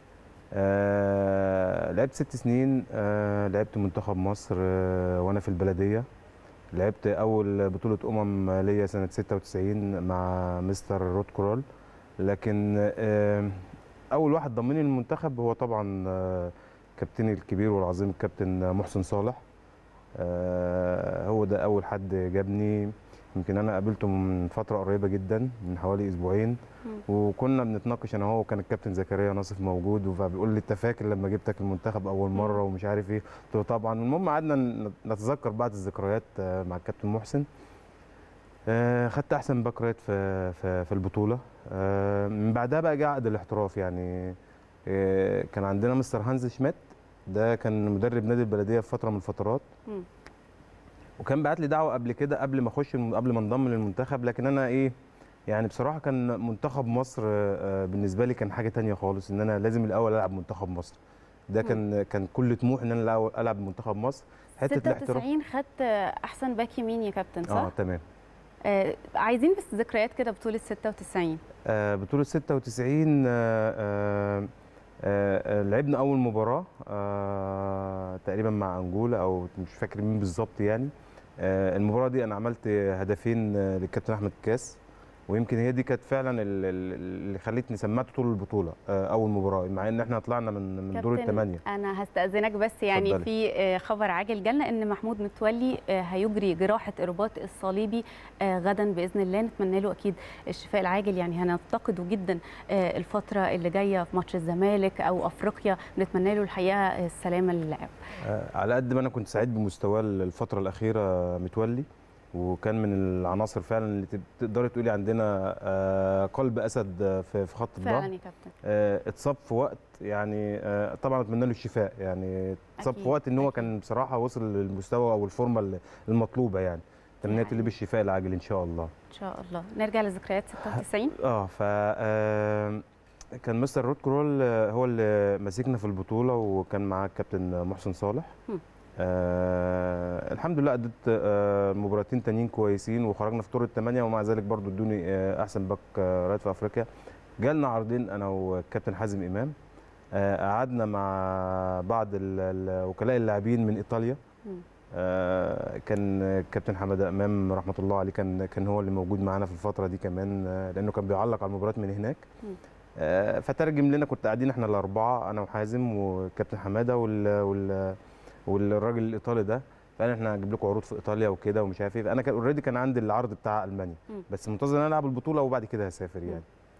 آه لعبت ست سنين آه لعبت منتخب مصر آه وانا في البلديه لعبت اول بطوله امم ليا سنه 96 مع مستر رود كورال لكن آه اول واحد ضمني المنتخب هو طبعا آه كابتني الكبير والعظيم الكابتن محسن صالح آه هو ده اول حد جابني يمكن انا قابلته من فتره قريبه جدا من حوالي اسبوعين مم. وكنا بنتناقش انا وهو وكان الكابتن زكريا ناصف موجود فبيقول لي انت فاكر لما جبتك المنتخب اول مره ومش عارف ايه قلت له طبعا المهم قعدنا ن- نتذكر بعض الذكريات آه، مع الكابتن محسن آه، خدت احسن باك رايت في في, في البطوله آه، من بعدها بقى جه عقد الاحتراف يعني آه، كان عندنا مستر هانز شمات ده كان مدرب نادي البلديه في فتره من الفترات مم. وكان بعت لي دعوه قبل كده قبل ما اخش الم- قبل ما انضم للمنتخب لكن انا ايه يعني بصراحه كان منتخب مصر آه، بالنسبه لي كان حاجه تانية خالص ان انا لازم الاول العب منتخب مصر ده كان كان كل طموح ان انا الأول العب منتخب مصر حته الاحتراف 96 خدت احسن باك يمين يا كابتن صح؟ اه تمام آه عايزين بس ذكريات كده بطوله 96 آه، بطولة 96 آه، آه، آه، لعبنا أول مباراة آه، تقريبا مع أنجولا أو مش فاكر مين بالظبط يعني آه، المباراة دي أنا عملت هدفين آه، للكابتن أحمد كاس ويمكن هي دي كانت فعلا ال- ال- اللي خلتني سمعت طول البطوله آه، اول مباراه مع ان احنا طلعنا من من دور كابتن، الثمانيه انا هستاذنك بس يعني اتفضلي. في آه، خبر عاجل جالنا ان محمود متولي آه، هيجري جراحه الرباط الصليبي آه، غدا باذن الله نتمنى له اكيد الشفاء العاجل يعني هنفتقده جدا آه، الفتره اللي جايه في ماتش الزمالك او افريقيا نتمنى له الحقيقه السلامه للاعب آه، على قد ما انا كنت سعيد بمستواه الفتره الاخيره متولي وكان من العناصر فعلا اللي تب- تقدري تقولي عندنا آه، قلب اسد آه، في في خط فعلا الظهر يا كابتن آه، اتصاب في وقت يعني آه، طبعا اتمنى له الشفاء يعني اتصاب أكيد، في وقت ان هو أكيد. كان بصراحه وصل للمستوى او الفورمه ال- المطلوبه يعني تمنيت يعني. له بالشفاء العاجل ان شاء الله ان شاء الله نرجع لذكريات 96 اه ف آه، كان مستر رود كرول آه، هو اللي ماسكنا في البطوله وكان معاه الكابتن محسن صالح هم. آه الحمد لله اديت آه مباراتين تانيين كويسين وخرجنا في دور الثمانيه ومع ذلك برضو ادوني آه احسن باك آه رايت في افريقيا جالنا عرضين انا والكابتن حازم امام آه قعدنا مع بعض ال- ال- وكلاء اللاعبين من ايطاليا مم. آه، كان الكابتن حماده امام رحمه الله عليه كان كان هو اللي موجود معانا في الفتره دي كمان آه، لانه كان بيعلق على المباريات من هناك مم. آه، فترجم لنا كنت قاعدين احنا الاربعه انا وحازم والكابتن حماده وال وال والراجل الايطالي ده فقال احنا هنجيب لكم عروض في ايطاليا وكده ومش عارف ايه انا كان اوريدي كان عندي العرض بتاع المانيا مم. بس منتظر ان انا العب البطوله وبعد كده هسافر مم. يعني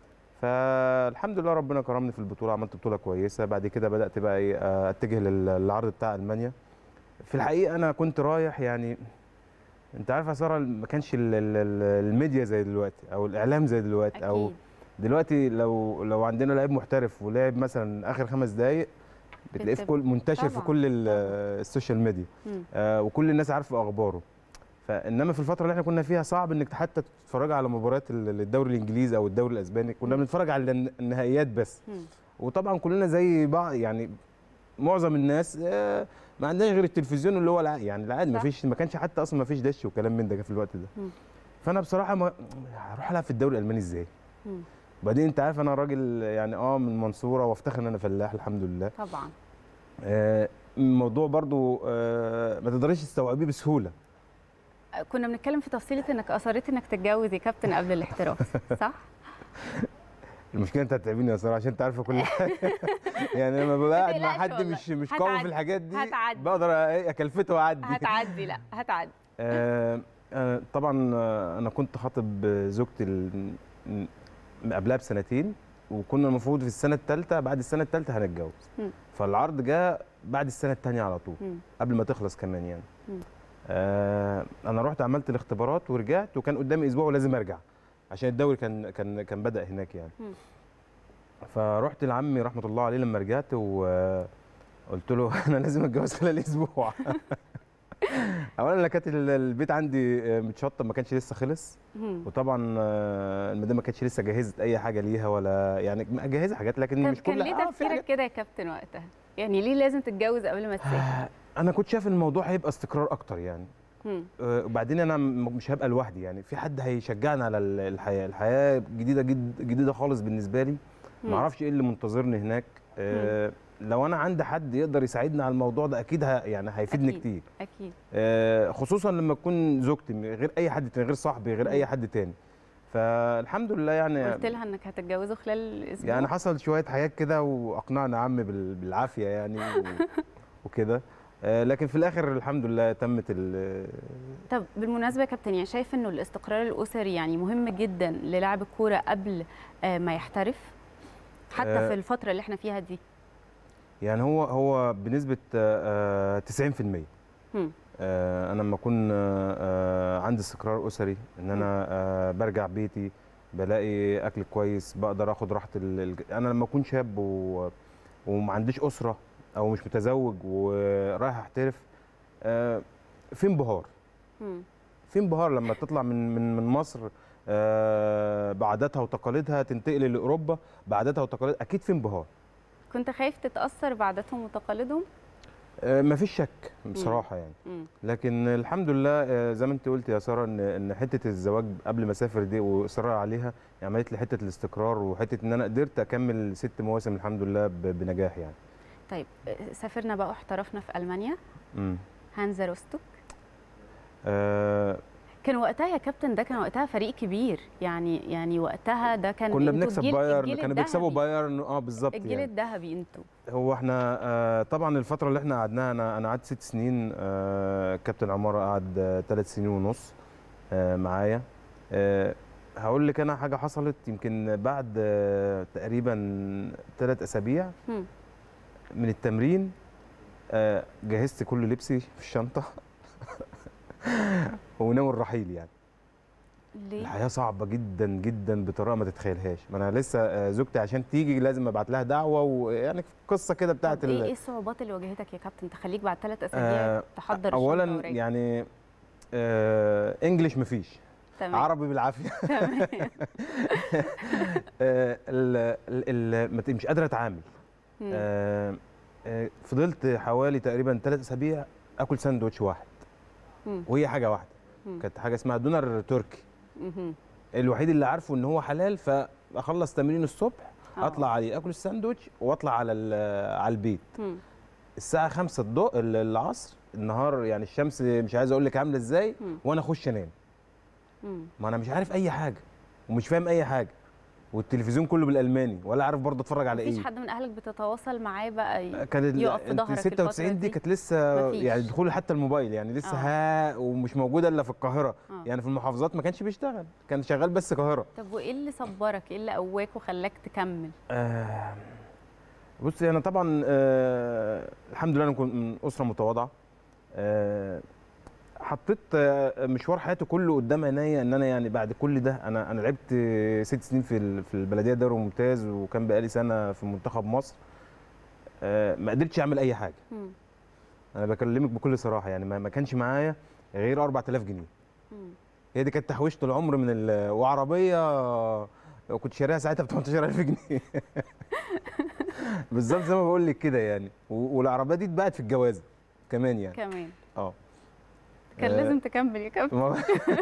فالحمد لله ربنا كرمني في البطوله عملت بطوله كويسه بعد كده بدات بقى ايه آه، اتجه لل- للعرض بتاع المانيا في الحقيقه انا كنت رايح يعني انت عارف يا ساره ما كانش ال- ال- ال- الميديا زي دلوقتي او الاعلام زي دلوقتي او اكيد دلوقتي لو لو عندنا لعيب محترف ولعب مثلا اخر خمس دقائق بتلاقيه في بتب- كل منتشر في طبعاً، كل ال- طبعاً. السوشيال ميديا مم. آه وكل الناس عارفه اخباره فانما في الفتره اللي احنا كنا فيها صعب انك حتى تتفرج على مباريات ال- الدوري الانجليزي او الدوري الاسباني كنا مم. بنتفرج على الن- النهائيات بس مم. وطبعا كلنا زي بعض يعني معظم الناس آه، ما عندناش غير التلفزيون اللي هو الع... يعني العادي ما صح. فيش ما كانش حتى اصلا ما فيش دش وكلام من ده في الوقت ده مم. فانا بصراحه ما هروح العب في الدوري الالماني ازاي مم. وبعدين انت عارف انا راجل يعني اه من المنصوره وافتخر ان انا فلاح الحمد لله طبعا آه، الموضوع برضو آه، ما تقدريش تستوعبيه بسهوله كنا بنتكلم في تفصيله انك اصريت انك تتجوز يا كابتن قبل الاحتراف صح؟ المشكله انت هتتعبيني يا ساره عشان انت عارفه كل حاجه يعني لما ببقى قاعد مع تقلقش حد والله. مش مش قوي هتعدي. في الحاجات دي هتعدي. بقدر ايه اكلفته واعدي هتعدي لا هتعدي آه، آه، طبعا آه، انا كنت خاطب زوجتي ال- م- قبلها بسنتين وكنا المفروض في السنه الثالثه بعد السنه الثالثه هنتجوز مم. فالعرض جاء بعد السنه الثانيه على طول مم. قبل ما تخلص كمان يعني مم. آه انا رحت عملت الاختبارات ورجعت وكان قدامي اسبوع ولازم ارجع عشان الدوري كان كان كان بدا هناك يعني مم. فرحت لعمي رحمه الله عليه لما رجعت وقلت له انا لازم اتجوز خلال اسبوع اولا انا كانت ال- البيت عندي آه، متشطب ما كانش لسه خلص مم. وطبعا آه، المدام ما كانتش لسه جهزت اي حاجه ليها ولا يعني مجهزه حاجات لكن طب مش كان كل ليه آه، في تفكيرك حاجات- كده يا كابتن وقتها؟ يعني ليه لازم تتجوز قبل ما تسافر؟ آه، انا كنت شايف الموضوع هيبقى استقرار اكتر يعني مم. آه، وبعدين انا م- مش هبقى لوحدي يعني في حد هيشجعني على ال- الحياه الحياه جديده جد جديده خالص بالنسبه لي مم. ما اعرفش ايه اللي منتظرني هناك آه، لو انا عندي حد يقدر يساعدني على الموضوع ده اكيد ه- يعني هيفيدني أكيد. كتير اكيد آه، خصوصا لما تكون زوجتي من غير اي حد تاني غير صاحبي غير اي حد تاني فالحمد لله يعني قلت لها انك هتتجوزه خلال الاسبوع يعني حصل شويه حاجات كده واقنعنا عمي بال- بالعافيه يعني و- وكده آه، لكن في الاخر الحمد لله تمت ال- طب بالمناسبه يا كابتن يعني شايف انه الاستقرار الاسري يعني مهم جدا للاعب الكوره قبل آه، ما يحترف حتى آه. في الفتره اللي احنا فيها دي يعني هو هو بنسبه آه، آه، 90% مم. آه، انا لما اكون آه، آه، عندي استقرار اسري ان انا آه، برجع بيتي بلاقي اكل كويس بقدر اخد راحه ال- الج- انا لما اكون شاب و... وما عنديش اسره او مش متزوج ورايح احترف آه، في انبهار مم. في انبهار لما تطلع من من من مصر آه، بعاداتها وتقاليدها تنتقل لاوروبا بعاداتها وتقاليدها اكيد في انبهار كنت خايف تتاثر بعاداتهم وتقاليدهم آه، مفيش شك بصراحه يعني مم. لكن الحمد لله آه، زي ما انت قلت يا ساره ان ان حته الزواج قبل ما اسافر دي واصرار عليها يعني عملت لي حته الاستقرار وحته ان انا قدرت اكمل ست مواسم الحمد لله ب- بنجاح يعني طيب آه، سافرنا بقى واحترفنا في المانيا امم هانزا روستوك آه كان وقتها يا كابتن ده كان وقتها فريق كبير يعني يعني وقتها ده كان كنا انتوا بنكسب الجيل- بايرن الجيل كانوا بيكسبوا الذهبي. بايرن اه بالظبط الجيل يعني الذهبي انتوا هو احنا آه طبعا الفتره اللي احنا قعدناها انا انا قعدت ست سنين آه كابتن عماره قعد ثلاث سنين ونص آه معايا آه هقول لك انا حاجه حصلت يمكن بعد آه تقريبا ثلاث اسابيع مم. من التمرين آه جهزت كل لبسي في الشنطه وناوي الرحيل يعني ليه؟ الحياه صعبه جدا جدا بطريقه ما تتخيلهاش ما انا لسه آه، زوجتي عشان تيجي لازم ابعت لها دعوه ويعني قصه كده بتاعت طب ايه ال- ايه الصعوبات اللي واجهتك يا كابتن تخليك بعد ثلاث اسابيع آه، تحضر الشنطة اولا وراجع؟ يعني آه انجلش مفيش تمام عربي بالعافيه تمام آه ال ال ال مش قادره اتعامل مم. آه آه فضلت حوالي تقريبا ثلاث اسابيع اكل ساندوتش واحد مم. وهي حاجه واحده مم. كانت حاجه اسمها دونر تركي مهم. الوحيد اللي عارفه ان هو حلال فاخلص تمرين الصبح آه. اطلع عليه اكل الساندوتش واطلع على ال- على البيت مم. الساعه 5 الضوء العصر النهار يعني الشمس مش عايز اقول لك عامله ازاي مم. وانا اخش انام مم. ما انا مش عارف اي حاجه ومش فاهم اي حاجه والتلفزيون كله بالالماني ولا عارف برضه اتفرج على مفيش ايه حد من اهلك بتتواصل معاه بقى ي- كان ال- يقف في انت ظهرك 96 الفترة دي كانت لسه مفيش. يعني دخول حتى الموبايل يعني لسه آه. ها ومش موجوده الا في القاهره آه. يعني في المحافظات ما كانش بيشتغل كان شغال بس القاهره طب وايه اللي صبرك ايه اللي قواك وخلاك تكمل آه بصي انا طبعا آه الحمد لله انا كنت من اسره متواضعه آه حطيت آه، مشوار حياتي كله قدام عينيا ان انا يعني بعد كل ده انا انا لعبت آه، ست سنين في ال- في البلديه دوري ممتاز وكان بقالي سنه في منتخب مصر آه ما قدرتش اعمل اي حاجه مم. انا بكلمك بكل صراحه يعني ما ما كانش معايا غير 4000 جنيه مم. هي دي كانت تحويشه العمر من ال... وعربيه كنت شاريها ساعتها ب 18000 جنيه بالظبط زي ما بقول لك كده يعني و- والعربيه دي اتباعت في الجوازه كمان يعني كمان اه كان آه، لازم تكمل يا كابتن ما-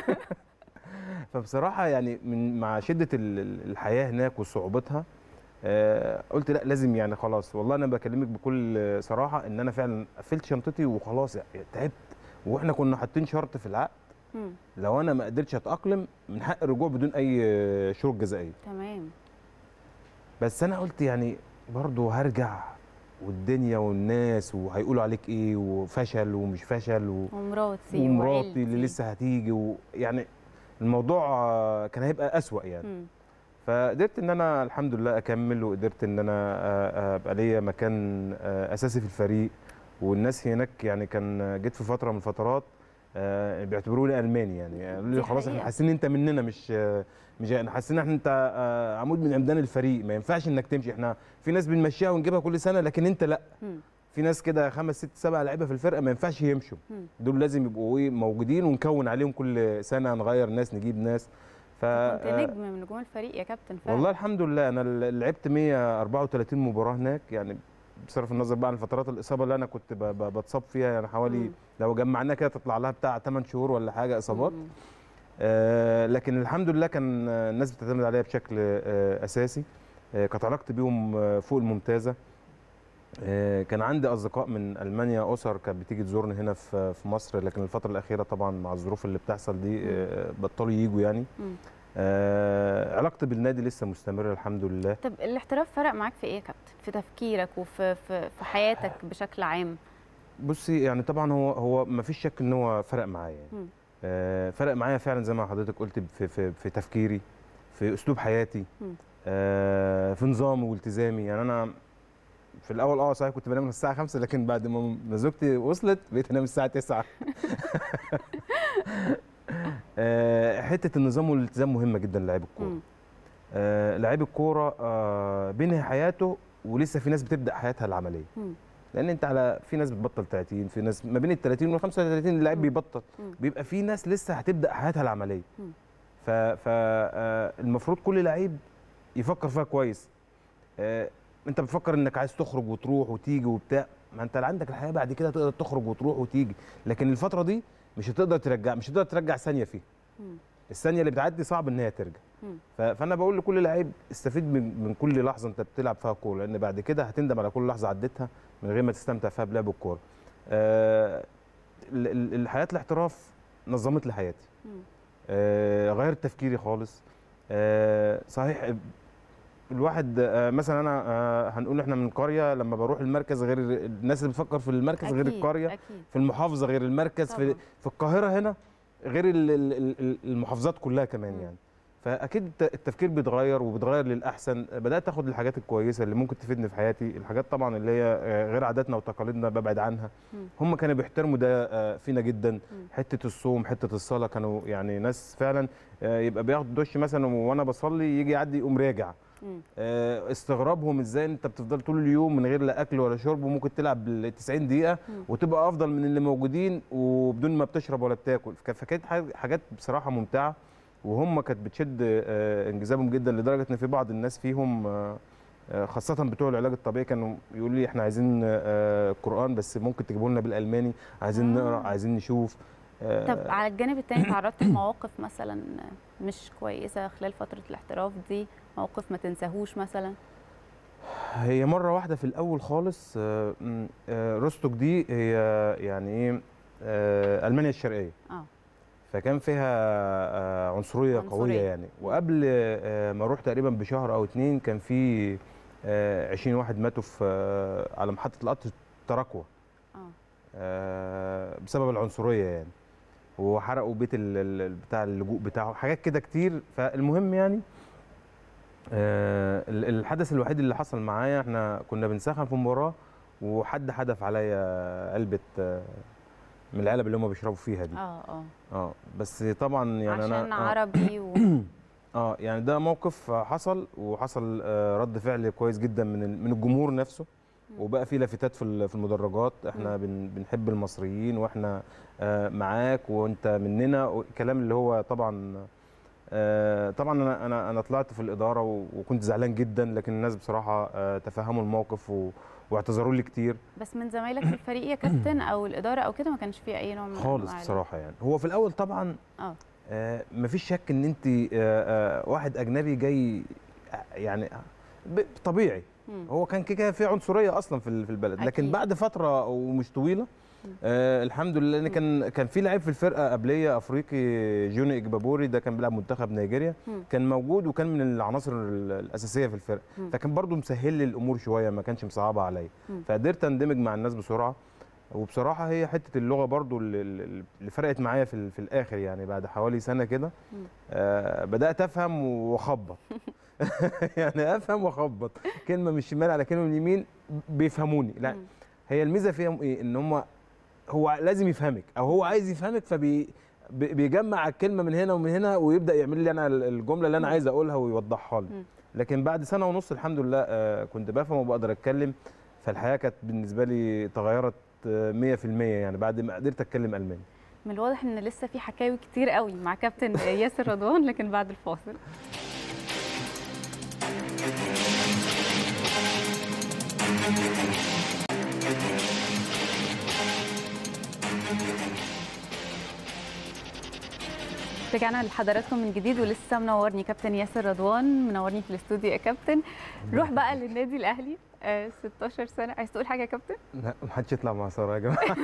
فبصراحه يعني من مع شده ال- ال- الحياه هناك وصعوبتها آه، قلت لا لازم يعني خلاص والله انا بكلمك بكل صراحه ان انا فعلا قفلت شنطتي وخلاص يعني تعبت واحنا كنا حاطين شرط في العقد مم. لو انا ما قدرتش اتاقلم من حق الرجوع بدون اي شروط جزائيه تمام بس انا قلت يعني برضه هرجع والدنيا والناس وهيقولوا عليك ايه وفشل ومش فشل و... ومراتي ومراتي وعيلتي. اللي لسه هتيجي ويعني الموضوع آه، كان هيبقى اسوأ يعني مم. فقدرت ان انا الحمد لله اكمل وقدرت ان انا آه، آه، ابقى ليا مكان آه، اساسي في الفريق والناس هناك يعني كان جيت في فتره من الفترات آه، بيعتبروني الماني يعني قالوا دي لي خلاص احنا حقيقة. حاسين ان انت مننا مش آه، مش احنا حاسين ان انت آه، عمود من عمدان الفريق ما ينفعش انك تمشي احنا في ناس بنمشيها ونجيبها كل سنه لكن انت لا مم. في ناس كده خمس ست سبع لعيبه في الفرقه ما ينفعش يمشوا مم. دول لازم يبقوا ايه موجودين ونكون عليهم كل سنه نغير ناس نجيب ناس ف كنت آه، نجم من نجوم الفريق يا كابتن فعلا والله الحمد لله انا ل- لعبت 134 مباراه هناك يعني بصرف النظر بقى عن فترات الاصابه اللي انا كنت ب- ب- بتصاب فيها يعني حوالي مم. لو جمعناها كده تطلع لها بتاع 8 شهور ولا حاجه اصابات مم. آه لكن الحمد لله كان آه، الناس بتعتمد عليا بشكل آه اساسي آه كانت علاقتي بيهم آه، فوق الممتازه آه كان عندي اصدقاء من المانيا اسر كانت بتيجي تزورني هنا في في مصر لكن الفتره الاخيره طبعا مع الظروف اللي بتحصل دي آه بطلوا يجوا يعني مم. آه علاقتي بالنادي لسه مستمره الحمد لله طب الاحتراف فرق معاك في ايه يا كابتن في تفكيرك وفي في, في حياتك بشكل عام بصي يعني طبعا هو هو ما فيش شك ان هو فرق معايا يعني. مم. آه فرق معايا فعلا زي ما حضرتك قلت في في, في تفكيري في اسلوب حياتي مم. آه في نظامي والتزامي يعني انا في الاول اه صحيح كنت بنام الساعه 5 لكن بعد ما ما زوجتي وصلت بقيت انام الساعه 9 آه حته النظام والالتزام مهمه جدا للاعب الكوره مم. آه لعيب الكوره آه بينهي حياته ولسه في ناس بتبدا حياتها العمليه مم. لان انت على في ناس بتبطل 30 في ناس ما بين ال 30 وال 35 اللاعب مم. بيبطل مم. بيبقى في ناس لسه هتبدا حياتها العمليه مم. ف فالمفروض كل لعيب يفكر فيها كويس آه، انت بتفكر انك عايز تخرج وتروح وتيجي وبتاع ما انت عندك الحياه بعد كده تقدر تخرج وتروح وتيجي لكن الفتره دي مش هتقدر ترجع مش هتقدر ترجع ثانيه فيها مم. الثانيه اللي بتعدي صعب ان هي ترجع مم. ف- فانا بقول لكل لعيب استفيد من من كل لحظه انت بتلعب فيها كوره لان بعد كده هتندم على كل لحظه عديتها من غير ما تستمتع فيها بلعب الكوره آه، ال- ال- الحياه الاحتراف نظمت لي حياتي مم. آه، غيرت تفكيري خالص آه، صحيح الواحد آه، مثلا انا آه، هنقول احنا من قريه لما بروح المركز غير الناس اللي بتفكر في المركز غير أكيد، القريه اكيد في المحافظه غير المركز في طبعاً. في القاهره هنا غير ال- ال- ال- المحافظات كلها كمان مم. يعني فاكيد الت- التفكير بيتغير وبيتغير للاحسن بدات اخد الحاجات الكويسه اللي ممكن تفيدني في حياتي الحاجات طبعا اللي هي آه، غير عاداتنا وتقاليدنا ببعد عنها مم. هم كانوا بيحترموا ده آه، فينا جدا مم. حته الصوم حته الصلاه كانوا يعني ناس فعلا آه، يبقى بياخد دش مثلا وانا بصلي يجي يعدي يقوم راجع مم. آه، استغرابهم ازاي انت بتفضل طول اليوم من غير لا اكل ولا شرب وممكن تلعب بال 90 دقيقه مم. وتبقى افضل من اللي موجودين وبدون ما بتشرب ولا بتاكل فك- فكانت حاج- حاجات بصراحه ممتعه وهم كانت بتشد آه، انجذابهم جدا لدرجه ان في بعض الناس فيهم آه، آه، خاصة بتوع العلاج الطبيعي كانوا يقولوا لي احنا عايزين آه، قرآن بس ممكن تجيبوا لنا بالألماني عايزين آه. نقرا عايزين نشوف آه، طب على الجانب التاني تعرضت لمواقف مثلا مش كويسه خلال فتره الاحتراف دي موقف ما تنساهوش مثلا هي مرة واحدة في الأول خالص آه، م، آه، روستوك دي هي يعني إيه آه، ألمانيا الشرقية اه فكان فيها آه، عنصرية عنصرية. قوية يعني وقبل آه، ما أروح تقريبا بشهر أو اتنين كان في آه، 20 واحد ماتوا في آه، على محطة القطر تراكوة اه آه، بسبب العنصرية يعني وحرقوا بيت ال- ال- بتاع اللجوء بتاعه حاجات كده كتير فالمهم يعني آه، ال- الحدث الوحيد اللي حصل معايا احنا كنا بنسخن في مباراة وحد حدف عليا علبة آه، من العلب اللي هم بيشربوا فيها دي اه اه اه بس طبعا يعني عشان انا آه عربي و... اه يعني ده موقف حصل وحصل آه، رد فعل كويس جدا من ال- من الجمهور نفسه وبقى في لافتات في ال- في المدرجات احنا بن بنحب المصريين واحنا آه، معاك وانت مننا والكلام اللي هو طبعا آه، طبعا انا انا انا طلعت في الاداره و- وكنت زعلان جدا لكن الناس بصراحه آه، تفهموا الموقف و- واعتذروا لي كتير بس من زمايلك في الفريق يا كابتن او الاداره او كده ما كانش فيه اي نوع من خالص أنواع ال- بصراحه يعني هو في الاول طبعا اه آه، مفيش شك ان انت آه، آه، واحد اجنبي جاي آه، يعني ب- طبيعي مم. هو كان كده في عنصريه اصلا في ال- في البلد لكن أكيد. بعد فتره ومش طويله آه الحمد لله ان كان كان في لعيب في الفرقه قبليه افريقي جوني اجبابوري ده كان بيلعب منتخب نيجيريا مم. كان موجود وكان من العناصر ال- الاساسيه في الفرقه مم. فكان برضو مسهل لي الامور شويه ما كانش مصعبه عليا مم. فقدرت اندمج مع الناس بسرعه وبصراحه هي حته اللغه برضو اللي, اللي اللي فرقت معايا في, ال- في الاخر يعني بعد حوالي سنه كده مم. آه بدات افهم واخبط يعني افهم واخبط كلمه من الشمال على كلمه من اليمين بيفهموني لا مم. هي الميزه فيهم ايه ان هم هو لازم يفهمك او هو عايز يفهمك فبي بي- بيجمع الكلمه من هنا ومن هنا ويبدا يعمل لي انا الجمله اللي انا عايز اقولها ويوضحها لي مم. لكن بعد سنه ونص الحمد لله آه، كنت بفهم وبقدر اتكلم فالحياه كانت بالنسبه لي تغيرت آه، 100% يعني بعد ما قدرت اتكلم الماني من الواضح ان لسه في حكاوي كتير قوي مع كابتن ياسر رضوان لكن بعد الفاصل رجعنا لحضراتكم من جديد ولسه منورني كابتن ياسر رضوان منورني في الاستوديو يا كابتن روح بقى للنادي الاهلي آه 16 سنه عايز تقول حاجه يا كابتن لا محدش يطلع مع ساره يا جماعه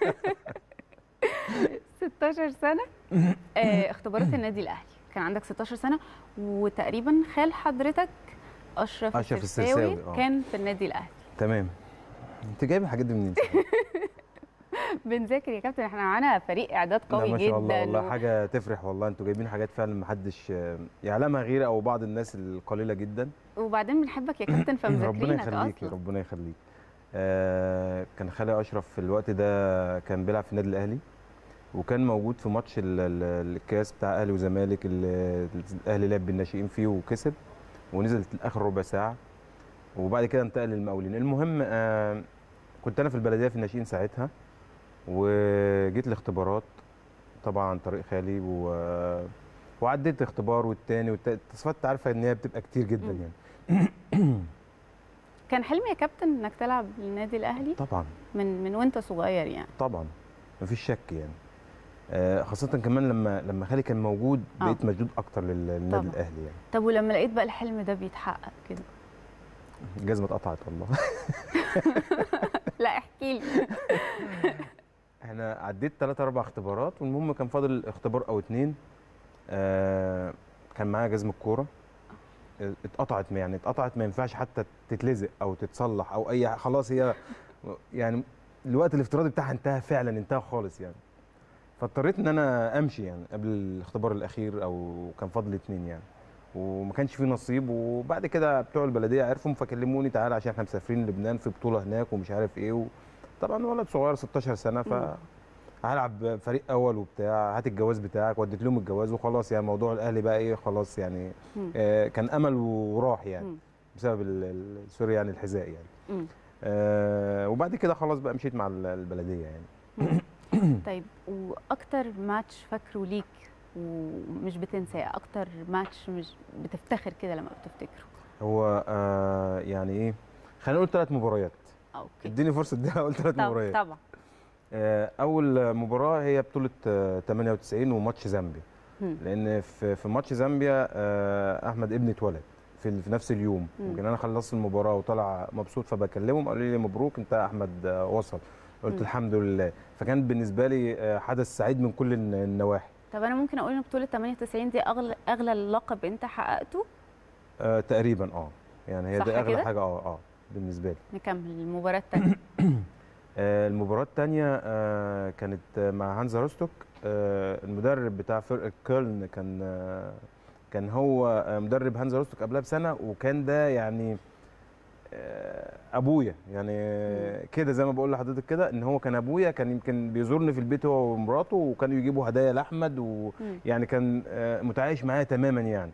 16 سنه آه، اختبارات النادي الاهلي كان عندك 16 سنه وتقريبا خال حضرتك اشرف, أشرف السرساوي السرساوي، آه. كان في النادي الاهلي تمام انت جايب الحاجات دي منين بنذاكر يا كابتن احنا معانا فريق اعداد لا قوي ما شاء الله جدا والله حاجه تفرح والله انتوا جايبين حاجات فعلا ما حدش يعلمها غير او بعض الناس القليله جدا وبعدين بنحبك يا كابتن ربنا فمذاكرينك يخليك اصلا ربنا يخليك آه كان خالي اشرف في الوقت ده كان بيلعب في النادي الاهلي وكان موجود في ماتش ال- ال- الكاس بتاع اهلي وزمالك اللي الاهلي لعب بالناشئين فيه وكسب ونزل اخر ربع ساعه وبعد كده انتقل للمقاولين المهم آه كنت انا في البلديه في الناشئين ساعتها وجيت الاختبارات طبعا عن طريق خالي و... وعديت اختبار والتاني والتالت التصفيات انت عارفه ان هي بتبقى كتير جدا مم. يعني كان حلمي يا كابتن انك تلعب للنادي الاهلي طبعا من من وانت صغير يعني طبعا مفيش شك يعني آه، خاصة كمان لما لما خالي كان موجود آه. بقيت مشدود أكتر لل- للنادي طبعاً. الأهلي يعني طب ولما لقيت بقى الحلم ده بيتحقق كده الجزمة اتقطعت والله لا احكي لي احنا عديت ثلاثة أربع اختبارات والمهم كان فاضل اختبار أو اتنين آه كان معايا جزمه الكوره اتقطعت يعني اتقطعت ما ينفعش حتى تتلزق او تتصلح او اي ح- خلاص هي يعني الوقت الافتراضي بتاعها انتهى فعلا انتهى خالص يعني فاضطريت ان انا امشي يعني قبل الاختبار الاخير او كان فاضل اتنين يعني وما كانش فيه نصيب وبعد كده بتوع البلديه عرفوا فكلموني تعالى عشان احنا مسافرين لبنان في بطوله هناك ومش عارف ايه و... طبعا ولد صغير 16 سنه ف هلعب فريق اول وبتاع هات الجواز بتاعك وديت لهم الجواز وخلاص يعني موضوع الاهلي بقى ايه خلاص يعني مم. آه كان امل وراح يعني مم. بسبب ال- ال- سوري يعني الحذاء يعني مم. آه وبعد كده خلاص بقى مشيت مع ال- البلديه يعني طيب واكتر ماتش فاكره ليك ومش بتنساه اكتر ماتش مش بتفتخر كده لما بتفتكره هو آه يعني ايه خلينا نقول ثلاث مباريات اوكي اديني فرصه اديها اقول ثلاث طب- مباريات طبعا آه، اول مباراه هي بطوله آه، 98 وماتش زامبيا مم. لان في في ماتش زامبيا آه، احمد ابني اتولد في في نفس اليوم مم. يمكن انا خلصت المباراه وطلع مبسوط فبكلمهم قالوا لي مبروك انت احمد آه، وصل قلت مم. الحمد لله فكان بالنسبه لي آه، حدث سعيد من كل الن- النواحي طب انا ممكن اقول ان بطوله 98 دي اغلى اغلى لقب انت حققته آه، تقريبا اه يعني هي صح دي اغلى كده؟ حاجه اه اه بالنسبه لي نكمل المباراه الثانيه آه، المباراة الثانية كانت آه، مع هانزا روستوك آه، المدرب بتاع فرقة كولن كان آه، كان هو آه، مدرب هانزا روستوك قبلها بسنة وكان ده يعني آه، ابويا يعني آه، كده زي ما بقول لحضرتك كده ان هو كان ابويا كان يمكن بيزورني في البيت هو ومراته وكانوا يجيبوا هدايا لاحمد مم. ويعني كان آه، متعايش معايا تماما يعني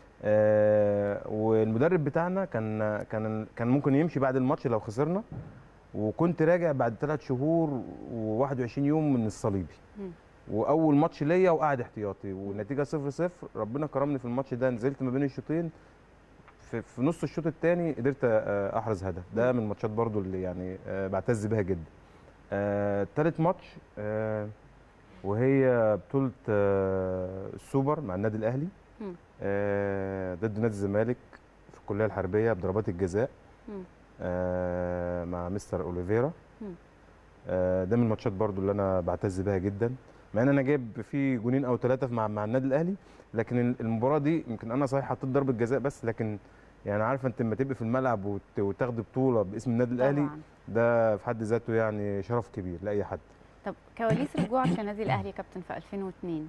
آه، والمدرب بتاعنا كان كان كان ممكن يمشي بعد الماتش لو خسرنا وكنت راجع بعد ثلاث شهور و21 يوم من الصليبي مم. واول ماتش ليا وقاعد احتياطي والنتيجه 0 0 ربنا كرمني في الماتش ده نزلت ما بين الشوطين في, في نص الشوط الثاني قدرت آه، احرز هدف ده من الماتشات برضو اللي يعني آه، بعتز بيها جدا آه، تالت ماتش آه، وهي بطوله آه، السوبر مع النادي الاهلي مم. آه، ضد نادي الزمالك في الكليه الحربيه بضربات الجزاء مم. آه، مع مستر اوليفيرا مم. آه، ده من الماتشات برضو اللي انا بعتز بيها جدا مع ان انا جايب في جونين او ثلاثه مع مع النادي الاهلي لكن المباراه دي يمكن انا صحيح حطيت ضربه جزاء بس لكن يعني عارفه انت لما تبقى في الملعب وت- وتاخدي بطوله باسم النادي الاهلي طبعا ده في حد ذاته يعني شرف كبير لاي حد طب كواليس رجوعك لنادي الاهلي يا كابتن في 2002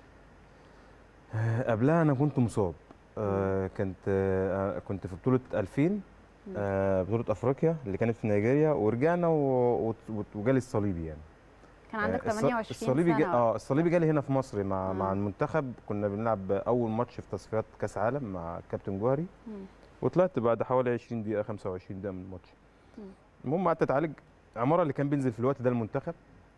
آه، قبلها انا كنت مصاب آه، كنت آه، كنت في بطوله 2000 آه، بطوله افريقيا اللي كانت في نيجيريا ورجعنا و- و- وجالي الصليبي يعني كان عندك آه، الص- 28 الصليبي سنه جا اه الصليبي جالي هنا في مصر مع آه. مع المنتخب كنا بنلعب اول ماتش في تصفيات كاس عالم مع الكابتن جوهري مم. وطلعت بعد حوالي 20 دقيقه 25 دقيقه من الماتش مم. المهم قعدت اتعالج عماره اللي كان بينزل في الوقت ده المنتخب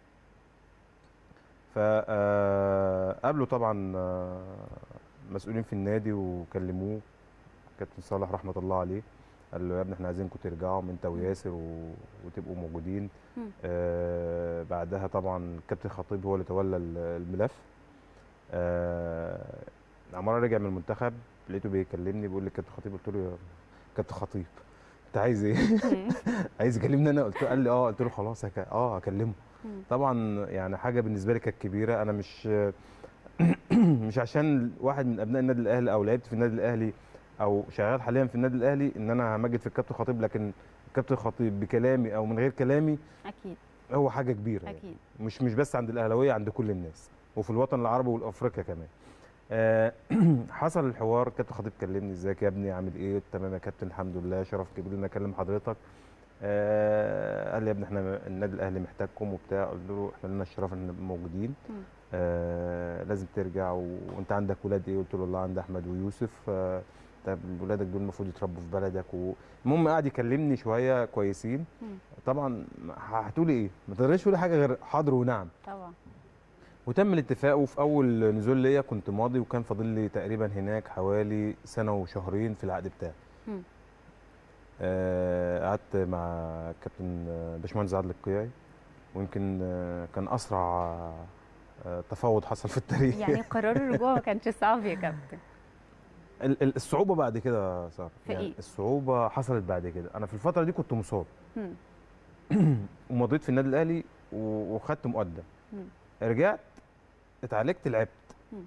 فقابلوا طبعا آه، مسؤولين في النادي وكلموه كابتن صالح رحمه الله عليه قال له يا ابني احنا عايزينكم ترجعوا انت وياسر و... وتبقوا موجودين مم. آه بعدها طبعا الكابتن خطيب هو اللي تولى ال- الملف آه عمارة رجع من المنتخب لقيته بيكلمني بيقول لي كابتن خطيب قلت له يا كابتن خطيب انت عايز ايه؟ عايز يكلمني انا قلت له قال لي اه قلت له خلاص هك... اه هكلمه مم. طبعا يعني حاجه بالنسبه لي كانت كبيره انا مش مش عشان واحد من ابناء النادي الاهلي او لعبت في النادي الاهلي او شغال حاليا في النادي الاهلي ان انا همجد في الكابتن خطيب لكن الكابتن خطيب بكلامي او من غير كلامي اكيد هو حاجه كبيره يعني. اكيد مش مش بس عند الاهلاويه عند كل الناس وفي الوطن العربي والافريقيا كمان آه، حصل الحوار كابتن خطيب كلمني ازيك يا ابني عامل ايه تمام يا كابتن الحمد لله شرف كبير ان اكلم حضرتك آه، قال لي يا ابني احنا النادي الاهلي محتاجكم وبتاع قلت له احنا لنا الشرف ان نبقى موجودين مم. آه لازم ترجع و... وانت عندك ولاد ايه قلت له والله عندي احمد ويوسف آه طب ولادك دول المفروض يتربوا في بلدك و... المهم قعد يكلمني شويه كويسين مم. طبعا هتقولي ايه ما تقدريش تقولي حاجه غير حاضر ونعم طبعا وتم الاتفاق وفي اول نزول ليا كنت ماضي وكان فاضل لي تقريبا هناك حوالي سنه وشهرين في العقد بتاعي مم. آه، قعدت مع كابتن آه، باشمهندس عادل القيعي ويمكن آه، كان اسرع آه، تفاوض حصل في التاريخ يعني قرار الرجوع ما كانش صعب يا كابتن ال- ال- الصعوبه بعد كده يا ساره في إيه؟ الصعوبه حصلت بعد كده انا في الفتره دي كنت مصاب مم. ومضيت في النادي الاهلي و- وخدت مقدم مم. رجعت اتعالجت لعبت مم.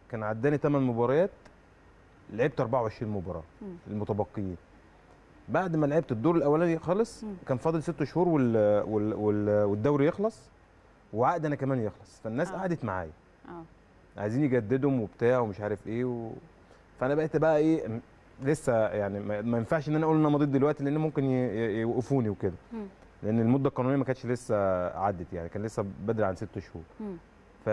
كان عداني 8 مباريات لعبت 24 مباراه مم. المتبقيين بعد ما لعبت الدور الاولاني خلص مم. كان فاضل ست شهور وال... وال... وال... والدوري يخلص وعقد انا كمان يخلص فالناس آه. قعدت معايا اه عايزين يجددهم وبتاع ومش عارف ايه و... فانا بقيت بقى ايه م- لسه يعني ما ما ينفعش ان انا اقول ان انا مضيت دلوقتي لان ممكن ي... ي- يوقفوني وكده مم. لان المده القانونيه ما كانتش لسه عدت يعني كان لسه بدري عن ست شهور مم. ف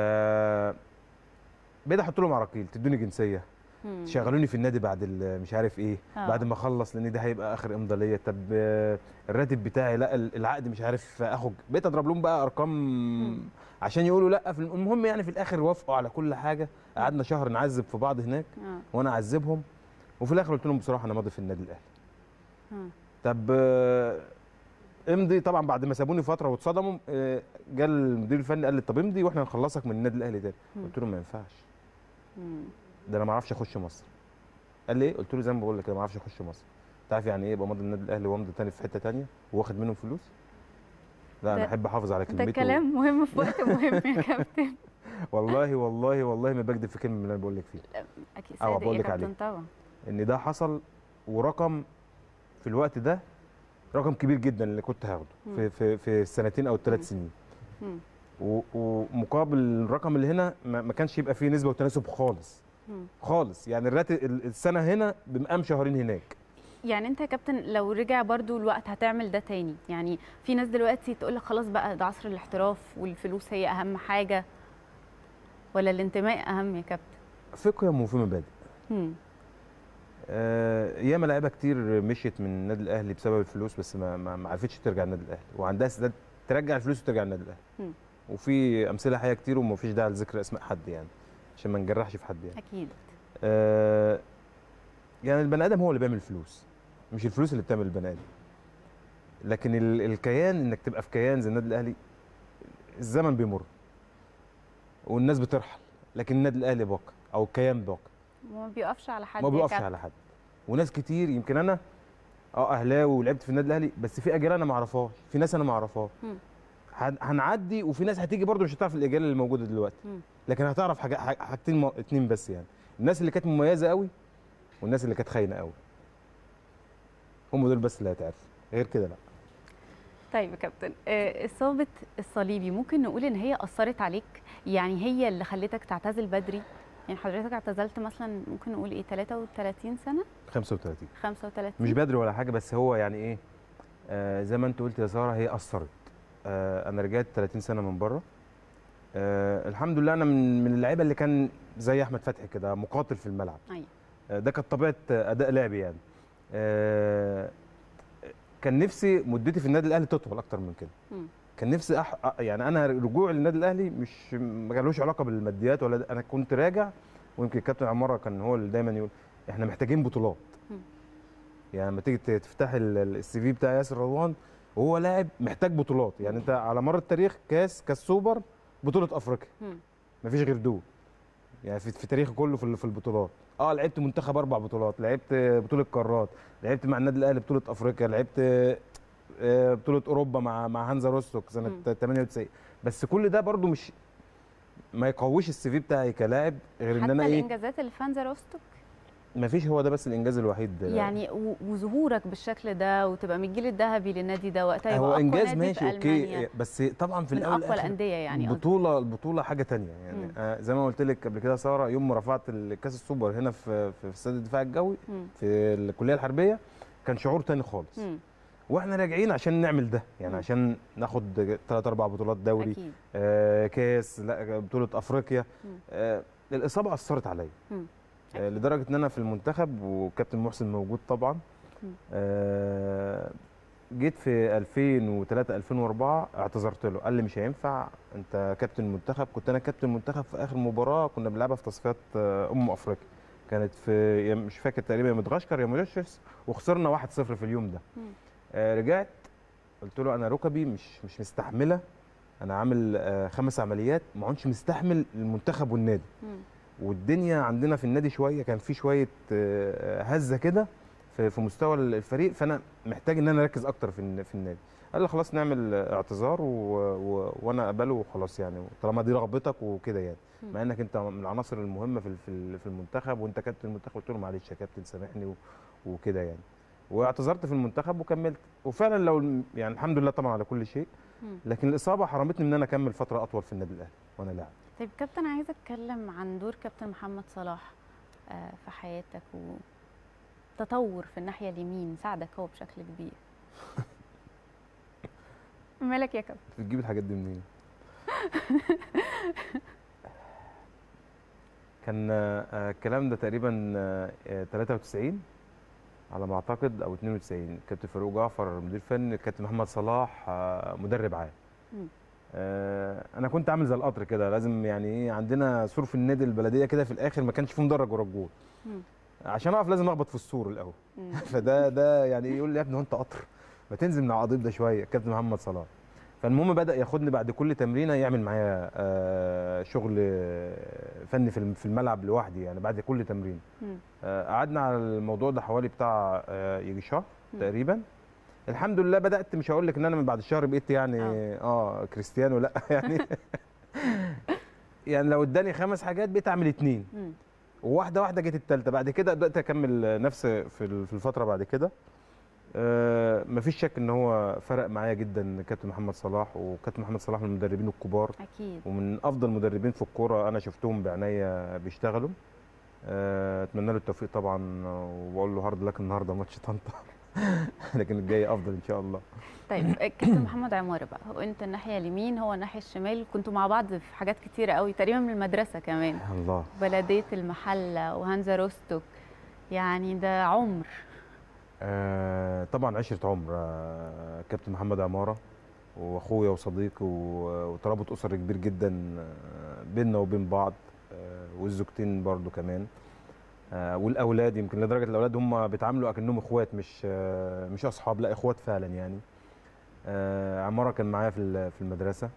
بقيت احط لهم عراقيل تدوني جنسيه مم. تشغلوني في النادي بعد ال- مش عارف ايه آه. بعد ما اخلص لان ده هيبقى اخر امضاء ليا طب آه، الراتب بتاعي لا ال- العقد مش عارف اخد بقيت اضرب لهم بقى ارقام مم. عشان يقولوا لا في المهم يعني في الاخر وافقوا على كل حاجه قعدنا شهر نعذب في بعض هناك اه وانا اعذبهم وفي الاخر قلت لهم بصراحه انا ماضي في النادي الاهلي آه. طب آه، امضي طبعا بعد ما سابوني فتره واتصدموا آه، جه المدير الفني قال لي طب امضي واحنا هنخلصك من النادي الاهلي تاني مم. قلت له ما ينفعش مم. ده انا ما اعرفش اخش مصر قال لي ايه قلت له زي ما بقول لك كده ما اعرفش اخش مصر انت عارف يعني ايه يبقى ماضي النادي الاهلي وامضي تاني في حته تانية واخد منهم فلوس لا انا ده- احب احافظ على ده كلمتي كلام مهم في وقت مهم يا كابتن والله والله والله ما بكذب في كلمه من اللي انا بقول لك فيه اكيد أه، صادق بقول يا لك عليه. كابتن طبعا ان ده حصل ورقم في الوقت ده رقم كبير جدا اللي كنت هاخده مم. في في في السنتين او مم. الثلاث سنين مم. و- ومقابل الرقم اللي هنا ما ما كانش يبقى فيه نسبه وتناسب خالص مم. خالص يعني الراتب ال- السنه هنا بمقام شهرين هناك يعني انت يا كابتن لو رجع برضو الوقت هتعمل ده تاني يعني في ناس دلوقتي تقول لك خلاص بقى ده عصر الاحتراف والفلوس هي اهم حاجه ولا الانتماء اهم يا كابتن في قيم وفي مبادئ مم. آه، ياما لعيبه كتير مشيت من النادي الاهلي بسبب الفلوس بس ما ما ما عرفتش ترجع النادي الاهلي وعندها استعداد ترجع الفلوس وترجع النادي الاهلي مم. وفي امثله حقيقيه كتير وما فيش داعي لذكر اسماء حد يعني عشان ما نجرحش في حد يعني اكيد آه، يعني البني ادم هو اللي بيعمل الفلوس مش الفلوس اللي بتعمل البني ادم لكن ال- الكيان انك تبقى في كيان زي النادي الاهلي الزمن بيمر والناس بترحل لكن النادي الاهلي باقي او الكيان باقي وما بيقفش على حد ما يا بيقفش كابتن. على حد وناس كتير يمكن انا اه اهلاوي ولعبت في النادي الاهلي بس في اجيال انا ما اعرفهاش في ناس انا ما اعرفهاش مم. هن- هنعدي وفي ناس هتيجي برضو مش هتعرف الاجيال اللي موجوده دلوقتي مم. لكن هتعرف حاجة حاج- حاجتين م- اتنين بس يعني الناس اللي كانت مميزه قوي والناس اللي كانت خاينه قوي هم دول بس اللي هتعرف غير كده لا طيب يا كابتن آه، اصابه الصليبي ممكن نقول ان هي اثرت عليك يعني هي اللي خلتك تعتزل بدري يعني حضرتك اعتزلت مثلا ممكن نقول ايه 33 سنه 35 35 مش بدري ولا حاجه بس هو يعني ايه آه زي ما انت قلت يا ساره هي اثرت آه انا رجعت 30 سنه من بره آه الحمد لله انا من من اللعيبه اللي كان زي احمد فتحي كده مقاتل في الملعب ايوه آه ده كانت طبيعه اداء لعبي يعني آه كان نفسي مدتي في النادي الاهلي تطول اكتر من كده مم. كان نفسي أح... أ- يعني انا رجوعي للنادي الاهلي مش ما كانلوش علاقه بالماديات ولا ده. انا كنت راجع ويمكن الكابتن عماره كان هو اللي دايما يقول احنا محتاجين بطولات مم. يعني لما تيجي ت- تفتح ال- ال- السي في بتاع ياسر رضوان وهو لاعب محتاج بطولات يعني انت على مر التاريخ كاس كاس سوبر بطوله افريقيا مم. مفيش غير دول يعني في, في تاريخي كله في ال- في البطولات اه لعبت منتخب اربع بطولات لعبت بطوله قارات لعبت مع النادي الاهلي بطوله افريقيا لعبت آه، بطوله اوروبا مع مع هانزا روستوك سنه مم. 98 بس كل ده برضو مش ما يقويش السي في بتاعي كلاعب غير ان حتى انا ايه الانجازات اللي في فانزا روستوك ما فيش هو ده بس الانجاز الوحيد يعني و- وظهورك بالشكل ده وتبقى من الجيل الذهبي للنادي ده وقتها يبقى هو أقوى انجاز نادي ماشي في اوكي ألمانيا. بس طبعا في من الاول اقوى والآخر الانديه يعني قصدي. البطوله البطوله حاجه تانية يعني مم. آه زي ما قلت لك قبل كده يا ساره يوم ما رفعت الكاس السوبر هنا في في استاد الدفاع الجوي مم. في الكليه الحربيه كان شعور تاني خالص مم. واحنا راجعين عشان نعمل ده يعني مم. عشان ناخد ثلاث اربع بطولات دوري اكيد آه كاس لا بطوله افريقيا مم. آه الاصابه اثرت عليا مم. آه لدرجه ان انا في المنتخب وكابتن محسن موجود طبعا مم. آه جيت في 2003 2004 اعتذرت له قال لي مش هينفع انت كابتن المنتخب كنت انا كابتن المنتخب في اخر مباراه كنا بنلعبها في تصفيات آه، امم افريقيا كانت في يا مش فاكر تقريبا يا مدغشقر يا موريشيوس وخسرنا 1-0 في اليوم ده مم. آه رجعت قلت له انا ركبي مش مش مستحمله انا عامل آه خمس عمليات ما عدتش مستحمل المنتخب والنادي مم. والدنيا عندنا في النادي شويه كان في شويه آه، هزه كده في, في مستوى الفريق فانا محتاج ان انا اركز اكتر في الن- في النادي قال لي خلاص نعمل اعتذار و... و... وانا اقبله وخلاص يعني طالما دي رغبتك وكده يعني مم. مع انك انت من العناصر المهمه في ال- في ال- في المنتخب وانت كابتن المنتخب قلت له معلش يا كابتن سامحني و... وكده يعني واعتذرت في المنتخب وكملت وفعلا لو الم- يعني الحمد لله طبعا على كل شيء مم. لكن الاصابه حرمتني ان انا اكمل فتره اطول في النادي الاهلي وانا لاعب طيب كابتن عايزه اتكلم عن دور كابتن محمد صلاح آه، في حياتك وتطور في الناحيه اليمين ساعدك هو بشكل كبير مالك يا كابتن بتجيب الحاجات دي منين كان آه، الكلام ده تقريبا آه، آه، 93 على ما اعتقد او 92 كابتن فاروق جعفر مدير فني كابتن محمد صلاح آه، مدرب عام مم. آه، انا كنت عامل زي القطر كده لازم يعني ايه عندنا سور في النادي البلديه كده في الاخر ما كانش فيه مدرج ورا الجول مم. عشان اقف لازم اخبط في السور الاول مم. فده ده يعني يقول لي يا ابني هو انت قطر ما تنزل من العضيب ده شويه كابتن محمد صلاح فالمهم بدا ياخدني بعد كل تمرينه يعمل معايا آه، شغل آه، فني في الم- في الملعب لوحدي يعني بعد كل تمرين مم. آه، قعدنا على الموضوع ده حوالي بتاع آه، يجي شهر مم. تقريبا الحمد لله بدات مش هقول لك ان انا من بعد الشهر بقيت يعني آه. اه كريستيانو لا يعني يعني لو اداني خمس حاجات بقيت اعمل اتنين مم. وواحده واحده جت الثالثه بعد كده بدات اكمل نفس في ال- في الفتره بعد كده آه مفيش شك ان هو فرق معايا جدا كابتن محمد صلاح وكابتن محمد صلاح من المدربين الكبار اكيد ومن افضل مدربين في الكوره انا شفتهم بعناية بيشتغلوا آه، اتمنى له التوفيق طبعا آه، وبقول له هارد لك النهارده ماتش طنطا لكن الجاي افضل ان شاء الله طيب كابتن محمد عمار بقى هو انت الناحيه اليمين هو الناحيه الشمال كنتوا مع بعض في حاجات كتيره قوي تقريبا من المدرسه كمان الله بلديه المحله وهانزا روستوك يعني ده عمر آه طبعا عشرة عمر آه كابتن محمد عمارة واخويا وصديقي و- وترابط اسري كبير جدا آه بيننا وبين بعض آه والزوجتين برضو كمان آه والاولاد يمكن لدرجه الاولاد هم بيتعاملوا اكنهم اخوات مش آه مش اصحاب لا اخوات فعلا يعني آه عمارة كان معايا في ال- في المدرسه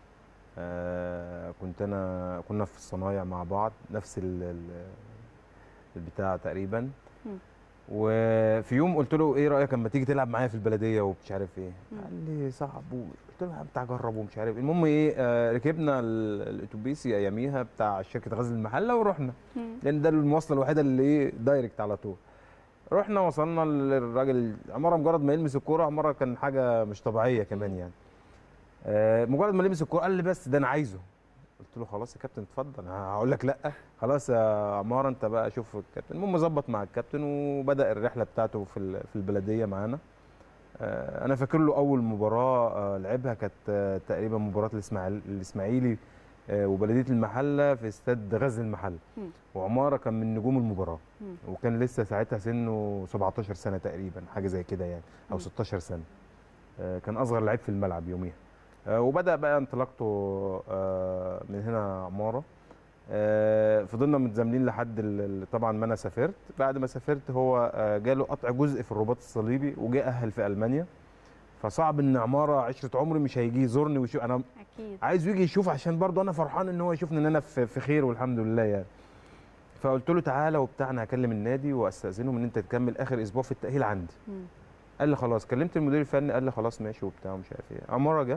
آه كنت انا كنا في الصنايع مع بعض نفس ال- ال- البتاع تقريبا مم. وفي يوم قلت له ايه رايك اما تيجي تلعب معايا في البلديه ومش عارف ايه مم. قال لي صعب قلت له يا عم تعال جرب ومش عارف إيه. المهم ايه آه ركبنا ال- الاتوبيس اياميها بتاع شركه غزل المحله ورحنا مم. لان ده المواصله الوحيده اللي ايه دايركت على طول رحنا وصلنا للراجل عماره مجرد ما يلمس الكوره عماره كان حاجه مش طبيعيه كمان يعني آه مجرد ما لمس الكوره قال لي بس ده انا عايزه قلت له خلاص يا كابتن اتفضل أنا هقول لك لا خلاص يا عماره انت بقى شوف الكابتن المهم ظبط مع الكابتن وبدا الرحله بتاعته في ال- في البلديه معانا آه، انا فاكر له اول مباراه آه، لعبها كانت آه، تقريبا مباراه الاسماعيلي الاسماعيلي آه، وبلديه المحله في استاد غزل المحله مم. وعماره كان من نجوم المباراه مم. وكان لسه ساعتها سنه 17 سنه تقريبا حاجه زي كده يعني او مم. 16 سنه آه، كان اصغر لعيب في الملعب يوميها آه، وبدا بقى انطلاقته آه، من هنا عماره آه، فضلنا متزامنين لحد ال- ال- طبعا ما انا سافرت بعد ما سافرت هو آه، جاله قطع جزء في الرباط الصليبي وجه اهل في المانيا فصعب ان عماره عشره عمري مش هيجي يزورني ويشوف انا اكيد عايزه يجي يشوف عشان برضه انا فرحان ان هو يشوفني ان انا في في خير والحمد لله يعني فقلت له تعالى وبتاع انا هكلم النادي واستاذنهم ان انت تكمل اخر اسبوع في التاهيل عندي مم. قال لي خلاص كلمت المدير الفني قال لي خلاص ماشي وبتاع ومش عارف ايه عماره جه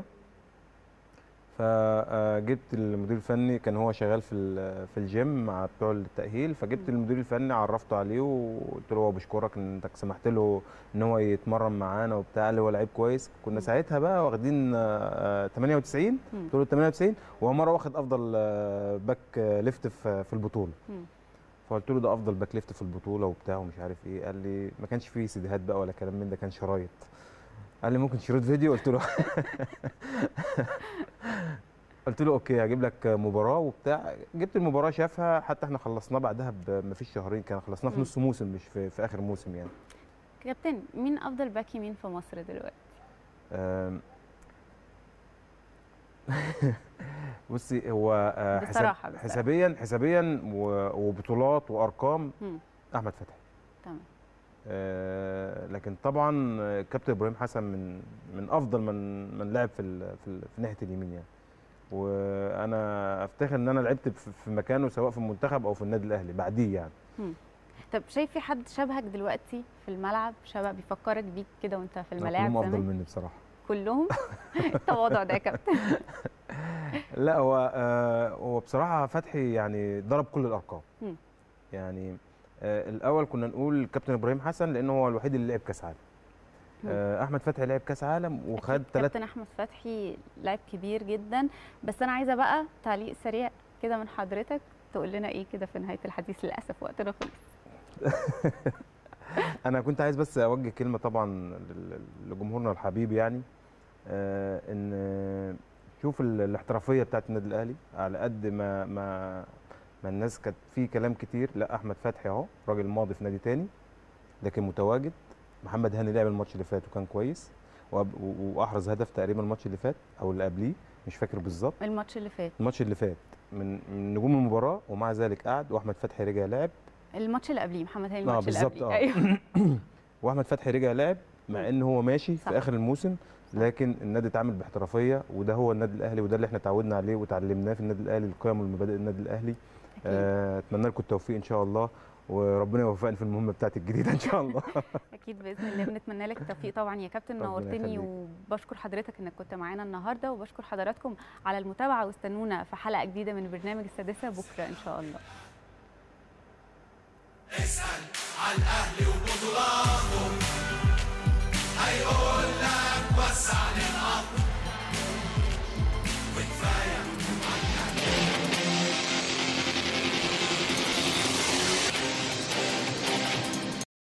فجبت المدير الفني كان هو شغال في ال- في الجيم مع بتوع التاهيل فجبت مم. المدير الفني عرفته عليه وقلت له هو بشكرك ان انت سمحت له ان هو يتمرن معانا وبتاع قال لي هو لعيب كويس كنا مم. ساعتها بقى واخدين آه، آه، 98 مم. قلت له 98 وعماره واخد افضل آه، باك آه، ليفت في في البطوله مم. فقلت له ده افضل باك ليفت في البطوله وبتاع ومش عارف ايه قال لي ما كانش فيه سيديهات بقى ولا كلام من ده كان شرايط قال لي ممكن شريط فيديو قلت له قلت له اوكي هجيب لك مباراه وبتاع جبت المباراه شافها حتى احنا خلصناه بعدها ما فيش شهرين كان خلصناه في مم. نص موسم مش في, في اخر موسم يعني كابتن مين افضل باك يمين في مصر دلوقتي أم، بصي هو آه، حساب بصراحة- بصراحة. حسابيا حسابيا و- وبطولات وارقام مم. احمد فتحي تمام آه، لكن طبعا آه، كابتن ابراهيم حسن من من افضل من من لعب في ال- في, ال- في ناحيه اليمين يعني وانا افتخر ان انا لعبت في في مكانه سواء في المنتخب او في النادي الاهلي بعديه يعني طب شايف في حد شبهك دلوقتي في الملعب شبه بيفكرك بيك كده وانت في الملاعب كلهم افضل زمان مني بصراحه كلهم التواضع ده يا كابتن لا هو آه هو بصراحه فتحي يعني ضرب كل الارقام مم. يعني آه الاول كنا نقول كابتن ابراهيم حسن لانه هو الوحيد اللي لعب كاس عالم مم. آه احمد فتحي لعب كاس عالم وخد أكيد ثلاث كابتن احمد فتحي لاعب كبير جدا بس انا عايزه بقى تعليق سريع كده من حضرتك تقول لنا ايه كده في نهايه الحديث للاسف وقتنا خلص انا كنت عايز بس اوجه كلمه طبعا لل- لجمهورنا الحبيب يعني آه ان شوف ال- الاحترافيه بتاعت النادي الاهلي على قد ما ما ما الناس كانت في كلام كتير لا احمد فتحي اهو راجل ماضي في نادي تاني لكن متواجد محمد هاني لعب الماتش اللي فات وكان كويس وأب- و- واحرز هدف تقريبا الماتش اللي فات او اللي قبليه مش فاكر بالظبط الماتش اللي فات الماتش اللي فات من من نجوم المباراه ومع ذلك قعد واحمد فتحي رجع لعب الماتش اللي قبليه محمد هاني آه، الماتش اللي بالظبط، قبليه آه. ايوه واحمد فتحي رجع لعب مع ان هو ماشي صح. في اخر الموسم لكن النادي اتعامل باحترافيه وده هو النادي الاهلي وده اللي احنا اتعودنا عليه وتعلمناه في النادي الاهلي القيم والمبادئ النادي الاهلي آه، اتمنى لكم التوفيق ان شاء الله وربنا يوفقني في المهمه بتاعتي الجديده ان شاء الله اكيد باذن الله بنتمنى لك التوفيق طبعا يا كابتن ربنا نورتني يخليك. وبشكر حضرتك انك كنت معانا النهارده وبشكر حضراتكم على المتابعه واستنونا في حلقه جديده من برنامج السادسه بكره ان شاء الله اسأل على الأهلي وبطولاته هيقول لك بس عليه